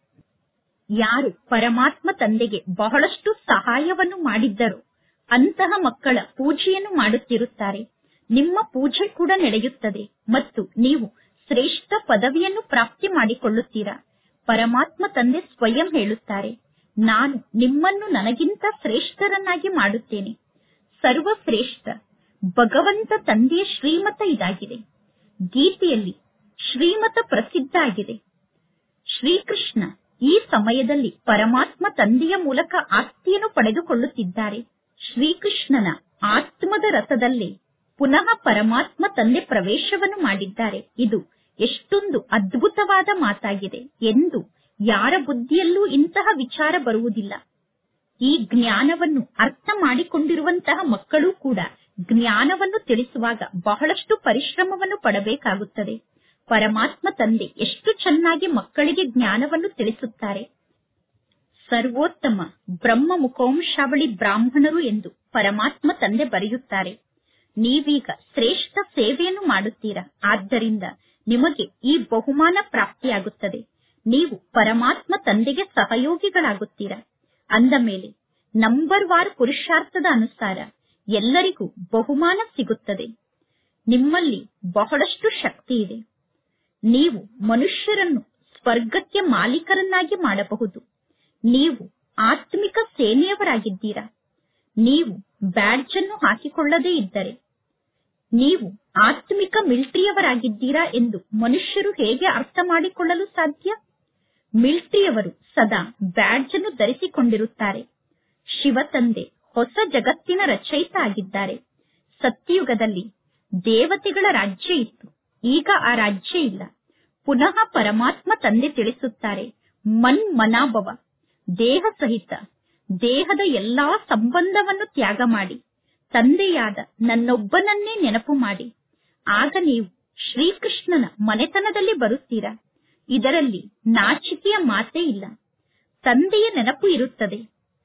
ಯಾರು ಪರಮಾತ್ಮ ತಂದೆಗೆ ಬಹಳಷ್ಟು ಸಹಾಯವನ್ನು ಮಾಡಿದ್ದರೋ ಅಂತಹ ಮಕ್ಕಳ ಪೂಜೆಯನ್ನು ಮಾಡುತ್ತಿರುತ್ತಾರೆ ನಿಮ್ಮ ಪೂಜೆ ಕೂಡ ನಡೆಯುತ್ತದೆ ಮತ್ತು ನೀವು ಶ್ರೇಷ್ಠ ಪದವಿಯನ್ನು ಪ್ರಾಪ್ತಿ ಮಾಡಿಕೊಳ್ಳುತ್ತೀರಾ ಪರಮಾತ್ಮ ತಂದೆ ಸ್ವಯಂ ಹೇಳುತ್ತಾರೆ ನಾನು ನಿಮ್ಮನ್ನು ನನಗಿಂತ ಶ್ರೇಷ್ಠರನ್ನಾಗಿ ಮಾಡುತ್ತೇನೆ ಸರ್ವಶ್ರೇಷ್ಠ ಭಗವಂತ ತಂದೆಯ ಶ್ರೀಮತ ಇದಾಗಿದೆ ಗೀತೆಯಲ್ಲಿ ಶ್ರೀಮತ ಪ್ರಸಿದ್ಧ ಆಗಿದೆ ಶ್ರೀಕೃಷ್ಣ ಈ ಸಮಯದಲ್ಲಿ ಪರಮಾತ್ಮ ತಂದೆಯ ಮೂಲಕ ಆಸ್ತಿಯನ್ನು ಪಡೆದುಕೊಳ್ಳುತ್ತಿದ್ದಾರೆ ಶ್ರೀಕೃಷ್ಣನ ಆತ್ಮದ ರಥದಲ್ಲಿ ಪುನಃ ಪರಮಾತ್ಮ ತಂದೆ ಪ್ರವೇಶವನ್ನು ಮಾಡಿದ್ದಾರೆ ಇದು ಎಷ್ಟೊಂದು ಅದ್ಭುತವಾದ ಮಾತಾಗಿದೆ ಎಂದು ಯಾರ ಬುದ್ಧಿಯಲ್ಲೂ ಇಂತಹ ವಿಚಾರ ಬರುವುದಿಲ್ಲ ಈ ಜ್ಞಾನವನ್ನು ಅರ್ಥ ಮಾಡಿಕೊಂಡಿರುವಂತಹ ಮಕ್ಕಳು ಕೂಡ ಜ್ಞಾನವನ್ನು ತಿಳಿಸುವಾಗ ಬಹಳಷ್ಟು ಪರಿಶ್ರಮವನ್ನು ಪಡಬೇಕಾಗುತ್ತದೆ ಪರಮಾತ್ಮ ತಂದೆ ಎಷ್ಟು ಚೆನ್ನಾಗಿ ಮಕ್ಕಳಿಗೆ ಜ್ಞಾನವನ್ನು ತಿಳಿಸುತ್ತಾರೆ ಸರ್ವೋತ್ತಮ ಬ್ರಹ್ಮ ಮುಖವಂಶಾವಳಿ ಬ್ರಾಹ್ಮಣರು ಎಂದು ಪರಮಾತ್ಮ ತಂದೆ ಬರೆಯುತ್ತಾರೆ ನೀವೀಗ ಶ್ರೇಷ್ಠ ಸೇವೆಯನ್ನು ಮಾಡುತ್ತೀರಾ ಆದ್ದರಿಂದ ನಿಮಗೆ ಈ ಬಹುಮಾನ ಪ್ರಾಪ್ತಿಯಾಗುತ್ತದೆ ನೀವು ಪರಮಾತ್ಮ ತಂದೆಗೆ ಸಹಯೋಗಿಗಳಾಗುತ್ತೀರಾ ಅಂದ ಮೇಲೆ ನಂಬರ್ ವಾರ್ ಪುರುಷಾರ್ಥದ ಅನುಸಾರ ಎಲ್ಲರಿಗೂ ಬಹುಮಾನ ಸಿಗುತ್ತದೆ ನಿಮ್ಮಲ್ಲಿ ಬಹಳಷ್ಟು ಶಕ್ತಿ ಇದೆ ನೀವು ಮನುಷ್ಯರನ್ನು ಸ್ವರ್ಗಕ್ಕೆ ಮಾಲೀಕರನ್ನಾಗಿ ಮಾಡಬಹುದು ನೀವು ಆತ್ಮಿಕ ಸೇನೆಯವರಾಗಿದ್ದೀರಾ ನೀವು ಬ್ಯಾಡ್ಜ್ ಅನ್ನು ಹಾಕಿಕೊಳ್ಳದೇ ಇದ್ದರೆ ನೀವು ಆತ್ಮಿಕ ಮಿಲಿಟರಿಯವರಾಗಿದ್ದೀರಾ ಎಂದು ಮನುಷ್ಯರು ಹೇಗೆ ಅರ್ಥ ಮಾಡಿಕೊಳ್ಳಲು ಸಾಧ್ಯ ಮಿಲಿಟರಿಯವರು ಸದಾ ಬ್ಯಾಡ್ಜ್ ಅನ್ನು ಧರಿಸಿಕೊಂಡಿರುತ್ತಾರೆ ಶಿವತಂದೆ ಹೊಸ ಜಗತ್ತಿನ ರಚಯಿತ ಆಗಿದ್ದಾರೆ ಸತ್ಯಯುಗದಲ್ಲಿ ದೇವತೆಗಳ ರಾಜ್ಯ ಇತ್ತು ಈಗ ಆ ರಾಜ್ಯ ಇಲ್ಲ ಪುನಃ ಪರಮಾತ್ಮ ತಂದೆ ತಿಳಿಸುತ್ತಾರೆ ಮನ್ ಮನಾಭವ ದೇಹ ಸಹಿತ ದೇಹದ ಎಲ್ಲಾ ಸಂಬಂಧವನ್ನು ತ್ಯಾಗ ಮಾಡಿ ತಂದೆಯಾದ ನನ್ನೊಬ್ಬನನ್ನೇ ನೆನಪು ಮಾಡಿ ಆಗ ನೀವು ಶ್ರೀಕೃಷ್ಣನ ಮನೆತನದಲ್ಲಿ ಬರುತ್ತೀರಾ ಇದರಲ್ಲಿ ನಾಚಿಕೆಯ ಮಾತೇ ಇಲ್ಲ ತಂದೆಯ ನೆನಪು ಇರುತ್ತದೆ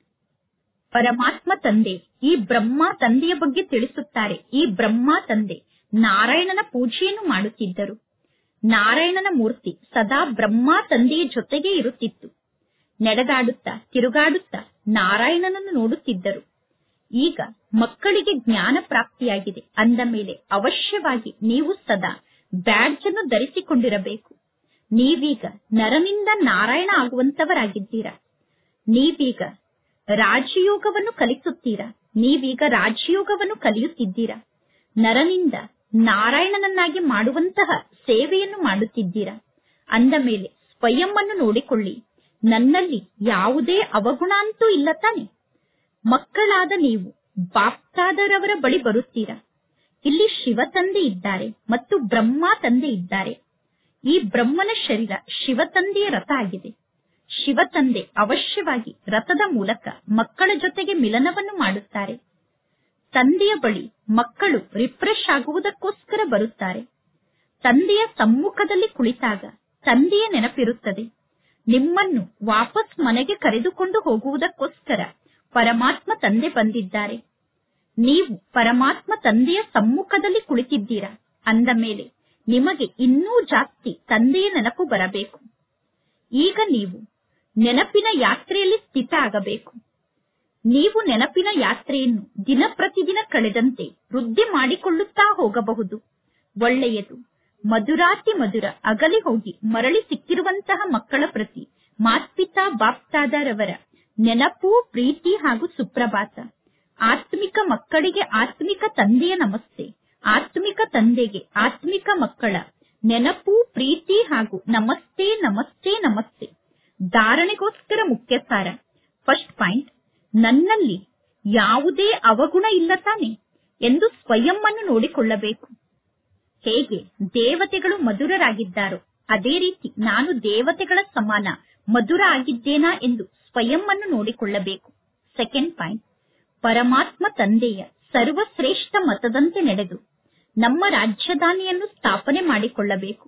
ಪರಮಾತ್ಮ ತಂದೆ ಈ ಬ್ರಹ್ಮ ತಂದೆಯ ಬಗ್ಗೆ ತಿಳಿಸುತ್ತಾರೆ ಈ ಬ್ರಹ್ಮ ತಂದೆ ನಾರಾಯಣನ ಪೂಜೆಯನ್ನು ಮಾಡುತ್ತಿದ್ದರು ನಾರಾಯಣನ ಮೂರ್ತಿ ಸದಾ ಬ್ರಹ್ಮ ತಂದೆಯ ಜೊತೆಗೆ ಇರುತ್ತಿತ್ತು ನಡೆದಾಡುತ್ತಾ ತಿರುಗಾಡುತ್ತಾ ನಾರಾಯಣನನ್ನು ನೋಡುತ್ತಿದ್ದರು ಈಗ ಮಕ್ಕಳಿಗೆ ಜ್ಞಾನ ಪ್ರಾಪ್ತಿಯಾಗಿದೆ ಅಂದ ಮೇಲೆ ಅವಶ್ಯವಾಗಿ ನೀವು ಸದಾ ಬ್ಯಾಡ್ಜ್ ಅನ್ನು ಧರಿಸಿಕೊಂಡಿರಬೇಕು ನೀವೀಗ ನರನಿಂದ ನಾರಾಯಣ ಆಗುವಂತವರಾಗಿದ್ದೀರಾ ನೀವೀಗ ರಾಜಯೋಗವನ್ನು ಕಲಿಸುತ್ತೀರಾ ನೀವೀಗ ರಾಜಯೋಗವನ್ನು ಕಲಿಯುತ್ತಿದ್ದೀರಾ ನರನಿಂದ ನಾರಾಯಣನನ್ನಾಗಿ ಮಾಡುವಂತಹ ಸೇವೆಯನ್ನು ಮಾಡುತ್ತಿದ್ದೀರಾ ಅಂದ ಮೇಲೆ ಸ್ವಯಂ ಅನ್ನು ನೋಡಿಕೊಳ್ಳಿ ನನ್ನಲ್ಲಿ ಯಾವುದೇ ಅವಗುಣ ಅಂತೂ ಇಲ್ಲ ತಾನೆ ಮಕ್ಕಳಾದ ನೀವು ಬಾಪ್ತಾದರವರ ಬಳಿ ಬರುತ್ತೀರಾ ಇಲ್ಲಿ ಶಿವ ತಂದೆ ಇದ್ದಾರೆ ಮತ್ತು ಬ್ರಹ್ಮ ತಂದೆ ಇದ್ದಾರೆ ಈ ಬ್ರಹ್ಮನ ಶರೀರ ಶಿವ ತಂದೆಯ ರಥ ಆಗಿದೆ ಶಿವ ತಂದೆ ಅವಶ್ಯವಾಗಿ ರಥದ ಮೂಲಕ ಮಕ್ಕಳ ಜೊತೆಗೆ ಮಿಲನವನ್ನು ಮಾಡುತ್ತಾರೆ ತಂದೆಯ ಬಳಿ ಮಕ್ಕಳು ರಿಫ್ರೆಶ್ ಆಗುವುದಕ್ಕೋಸ್ಕರ ಬರುತ್ತಾರೆ ತಂದೆಯ ಸಮ್ಮುಖದಲ್ಲಿ ಕುಳಿತಾಗ ತಂದೆಯ ನೆನಪಿರುತ್ತದೆ ನಿಮ್ಮನ್ನು ವಾಪಸ್ ಮನೆಗೆ ಕರೆದುಕೊಂಡು ಹೋಗುವುದಕ್ಕೋಸ್ಕರ ಪರಮಾತ್ಮ ತಂದೆ ಬಂದಿದ್ದಾರೆ ನೀವು ಪರಮಾತ್ಮ ತಂದೆಯ ಸಮ್ಮುಖದಲ್ಲಿ ಕುಳಿತಿದ್ದೀರಾ ಅಂದ ಮೇಲೆ ನಿಮಗೆ ಇನ್ನೂ ಜಾಸ್ತಿ ತಂದೆಯ ನೆನಪು ಬರಬೇಕು ಈಗ ನೀವು ನೆನಪಿನ ಯಾತ್ರೆಯಲ್ಲಿ ಸ್ಥಿತ ಆಗಬೇಕು ನೀವು ನೆನಪಿನ ಯಾತ್ರೆಯನ್ನು ದಿನ ಪ್ರತಿದಿನ ಕಳೆದಂತೆ ವೃದ್ಧಿ ಮಾಡಿಕೊಳ್ಳುತ್ತಾ ಹೋಗಬಹುದು ಒಳ್ಳೆಯದು ಮಧುರಾತಿ ಮಧುರ ಅಗಲಿ ಹೋಗಿ ಮರಳಿ ಸಿಕ್ಕಿರುವಂತಹ ಮಕ್ಕಳ ಪ್ರತಿ ಮಾತ್ಪಿತಾ ಬಾಪ್ತಾದರವರ ನೆನಪು ಪ್ರೀತಿ ಹಾಗೂ ಸುಪ್ರಭಾತ ಆತ್ಮಿಕ ಮಕ್ಕಳಿಗೆ ಆತ್ಮಿಕ ತಂದೆಯ ನಮಸ್ತೆ ಆತ್ಮಿಕ ತಂದೆಗೆ ಆತ್ಮಿಕ ಮಕ್ಕಳ ನೆನಪು ಪ್ರೀತಿ ಹಾಗೂ ನಮಸ್ತೆ ನಮಸ್ತೆ ನಮಸ್ತೆ ಧಾರಣೆಗೋಸ್ಕರ ಮುಖ್ಯ ಸಾರ ಫಸ್ಟ್ ಪಾಯಿಂಟ್ ನನ್ನಲ್ಲಿ ಯಾವುದೇ ಅವಗುಣ ಇಲ್ಲ ತಾನೆ ಎಂದು ಸ್ವಯಂ ಅನ್ನು ನೋಡಿಕೊಳ್ಳಬೇಕು ಹೇಗೆ ದೇವತೆಗಳು ಮಧುರರಾಗಿದ್ದಾರೋ ಅದೇ ರೀತಿ ನಾನು ದೇವತೆಗಳ ಸಮಾನ ಮಧುರ ಆಗಿದ್ದೇನಾ ಎಂದು ಸ್ವಯಂ ಅನ್ನು ನೋಡಿಕೊಳ್ಳಬೇಕು ಸೆಕೆಂಡ್ ಪಾಯಿಂಟ್ ಪರಮಾತ್ಮ ತಂದೆಯ ಸರ್ವಶ್ರೇಷ್ಠ ಮತದಂತೆ ನಡೆದು ನಮ್ಮ ರಾಜಧಾನಿಯನ್ನು ಸ್ಥಾಪನೆ ಮಾಡಿಕೊಳ್ಳಬೇಕು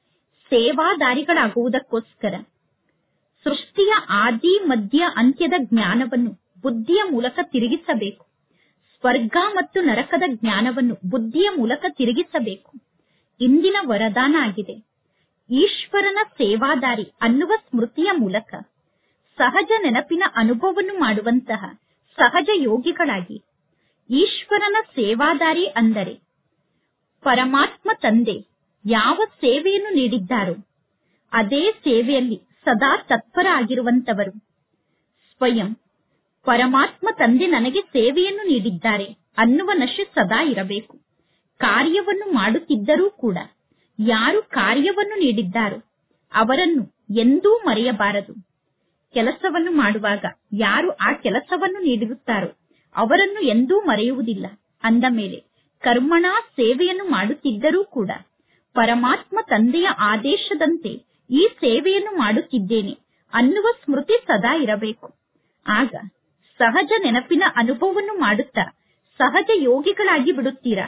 ಸೇವಾದಾರಿಗಳಾಗುವುದಕ್ಕೋಸ್ಕರ ಸೃಷ್ಟಿಯ ಆದಿ ಮಧ್ಯ ಅಂತ್ಯದ ಜ್ಞಾನವನ್ನು ಬುದ್ಧಿಯ ಮೂಲಕ ತಿರುಗಿಸಬೇಕು ಸ್ವರ್ಗ ಮತ್ತು ನರಕದ ಜ್ಞಾನವನ್ನು ಬುದ್ಧಿಯ ಮೂಲಕ ತಿರುಗಿಸಬೇಕು ಇಂದಿನ ವರದಾನ ಆಗಿದೆ ಈಶ್ವರನ ಸೇವಾದಾರಿ ಅನ್ನುವ ಸ್ಮೃತಿಯ ಮೂಲಕ ಸಹಜ ನೆನಪಿನ ಅನುಭವವನ್ನು ಮಾಡುವಂತಹ ಸಹಜ ಯೋಗಿಗಳಾಗಿ ಈಶ್ವರನ ಸೇವಾದಾರಿ ಅಂದರೆ ಪರಮಾತ್ಮ ತಂದೆ ಯಾವ ಸೇವೆಯನ್ನು ನೀಡಿದ್ದಾರೋ ಅದೇ ಸೇವೆಯಲ್ಲಿ ಸದಾ ತತ್ಪರ ಆಗಿರುವಂತವರು ಸ್ವಯಂ ಪರಮಾತ್ಮ ತಂದೆ ನನಗೆ ಸೇವೆಯನ್ನು ನೀಡಿದ್ದಾರೆ ಅನ್ನುವ ನಶೆ ಸದಾ ಇರಬೇಕು ಕಾರ್ಯವನ್ನು ಮಾಡುತ್ತಿದ್ದರೂ ಕೂಡ ಯಾರು ಕಾರ್ಯವನ್ನು ನೀಡಿದ್ದಾರೋ ಅವರನ್ನು ಎಂದೂ ಮರೆಯಬಾರದು ಕೆಲಸವನ್ನು ಮಾಡುವಾಗ ಯಾರು ಆ ಕೆಲಸವನ್ನು ನೀಡಿರುತ್ತಾರೋ ಅವರನ್ನು ಎಂದೂ ಮರೆಯುವುದಿಲ್ಲ ಅಂದ ಮೇಲೆ ಕರ್ಮಣ ಸೇವೆಯನ್ನು ಮಾಡುತ್ತಿದ್ದರೂ ಕೂಡ ಪರಮಾತ್ಮ ತಂದೆಯ ಆದೇಶದಂತೆ ಈ ಸೇವೆಯನ್ನು ಮಾಡುತ್ತಿದ್ದೇನೆ ಅನ್ನುವ ಸ್ಮೃತಿ ಸದಾ ಇರಬೇಕು ಆಗ ಸಹಜ ನೆನಪಿನ ಅನುಭವವನ್ನು ಮಾಡುತ್ತಾ ಸಹಜ ಯೋಗಿಗಳಾಗಿ ಬಿಡುತ್ತೀರಾ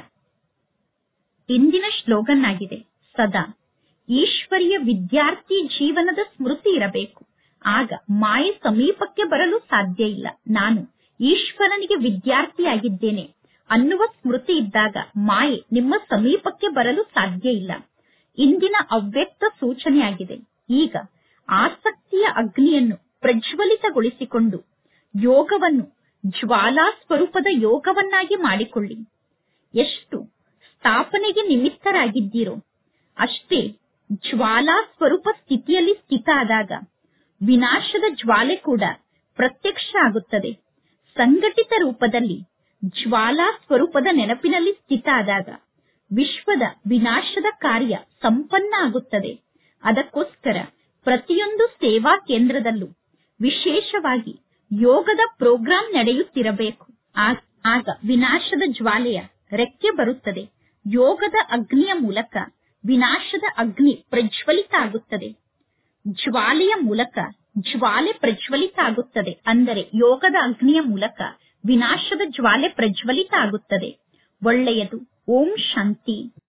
ಇಂದಿನ ಶ್ಲೋಗನ್ ಆಗಿದೆ ಸದಾ ಈಶ್ವರಿಯ ವಿದ್ಯಾರ್ಥಿ ಜೀವನದ ಸ್ಮೃತಿ ಇರಬೇಕು ಆಗ ಮಾಯೆ ಸಮೀಪಕ್ಕೆ ಬರಲು ಸಾಧ್ಯ ಇಲ್ಲ ನಾನು ಈಶ್ವರನಿಗೆ ವಿದ್ಯಾರ್ಥಿಯಾಗಿದ್ದೇನೆ ಅನ್ನುವ ಸ್ಮೃತಿ ಇದ್ದಾಗ ಮಾಯೆ ನಿಮ್ಮ ಸಮೀಪಕ್ಕೆ ಬರಲು ಸಾಧ್ಯ ಇಲ್ಲ ಇಂದಿನ ಅವ್ಯಕ್ತ ಸೂಚನೆಯಾಗಿದೆ ಈಗ ಆಸಕ್ತಿಯ ಅಗ್ನಿಯನ್ನು ಪ್ರಜ್ವಲಿತಗೊಳಿಸಿಕೊಂಡು ಯೋಗವನ್ನು ಜ್ವಾಲಾ ಸ್ವರೂಪದ ಯೋಗವನ್ನಾಗಿ ಮಾಡಿಕೊಳ್ಳಿ ಎಷ್ಟು ಸ್ಥಾಪನೆಗೆ ನಿಮಿತ್ತರಾಗಿದ್ದೀರೋ ಅಷ್ಟೇ ಜ್ವಾಲಾ ಸ್ವರೂಪ ಸ್ಥಿತಿಯಲ್ಲಿ ಸ್ಥಿತ ಆದಾಗ ವಿನಾಶದ ಜ್ವಾಲೆ ಕೂಡ ಪ್ರತ್ಯಕ್ಷ ಆಗುತ್ತದೆ ಸಂಘಟಿತ ರೂಪದಲ್ಲಿ ಜ್ವಾಲಾ ಸ್ವರೂಪದ ನೆನಪಿನಲ್ಲಿ ಸ್ಥಿತ ಆದಾಗ ವಿಶ್ವದ ವಿನಾಶದ ಕಾರ್ಯ ಸಂಪನ್ನ ಆಗುತ್ತದೆ ಅದಕ್ಕೋಸ್ಕರ ಪ್ರತಿಯೊಂದು ಸೇವಾ ಕೇಂದ್ರದಲ್ಲೂ ವಿಶೇಷವಾಗಿ ಯೋಗದ ಪ್ರೋಗ್ರಾಂ ನಡೆಯುತ್ತಿರಬೇಕು ಆ- ಆಗ ವಿನಾಶದ ಜ್ವಾಲೆಯ ರೆಕ್ಕೆ ಬರುತ್ತದೆ ಯೋಗದ ಅಗ್ನಿಯ ಮೂಲಕ ವಿನಾಶದ ಅಗ್ನಿ ಪ್ರಜ್ವಲಿತ ಆಗುತ್ತದೆ ಜ್ವಾಲೆಯ ಮೂಲಕ ಜ್ವಾಲೆ ಪ್ರಜ್ವಲಿತ ಆಗುತ್ತದೆ ಅಂದರೆ ಯೋಗದ ಅಗ್ನಿಯ ಮೂಲಕ ವಿನಾಶದ ಜ್ವಾಲೆ ಪ್ರಜ್ವಲಿತ ಆಗುತ್ತದೆ ಒಳ್ಳೆಯದು ಓಂ ಶಾಂತಿ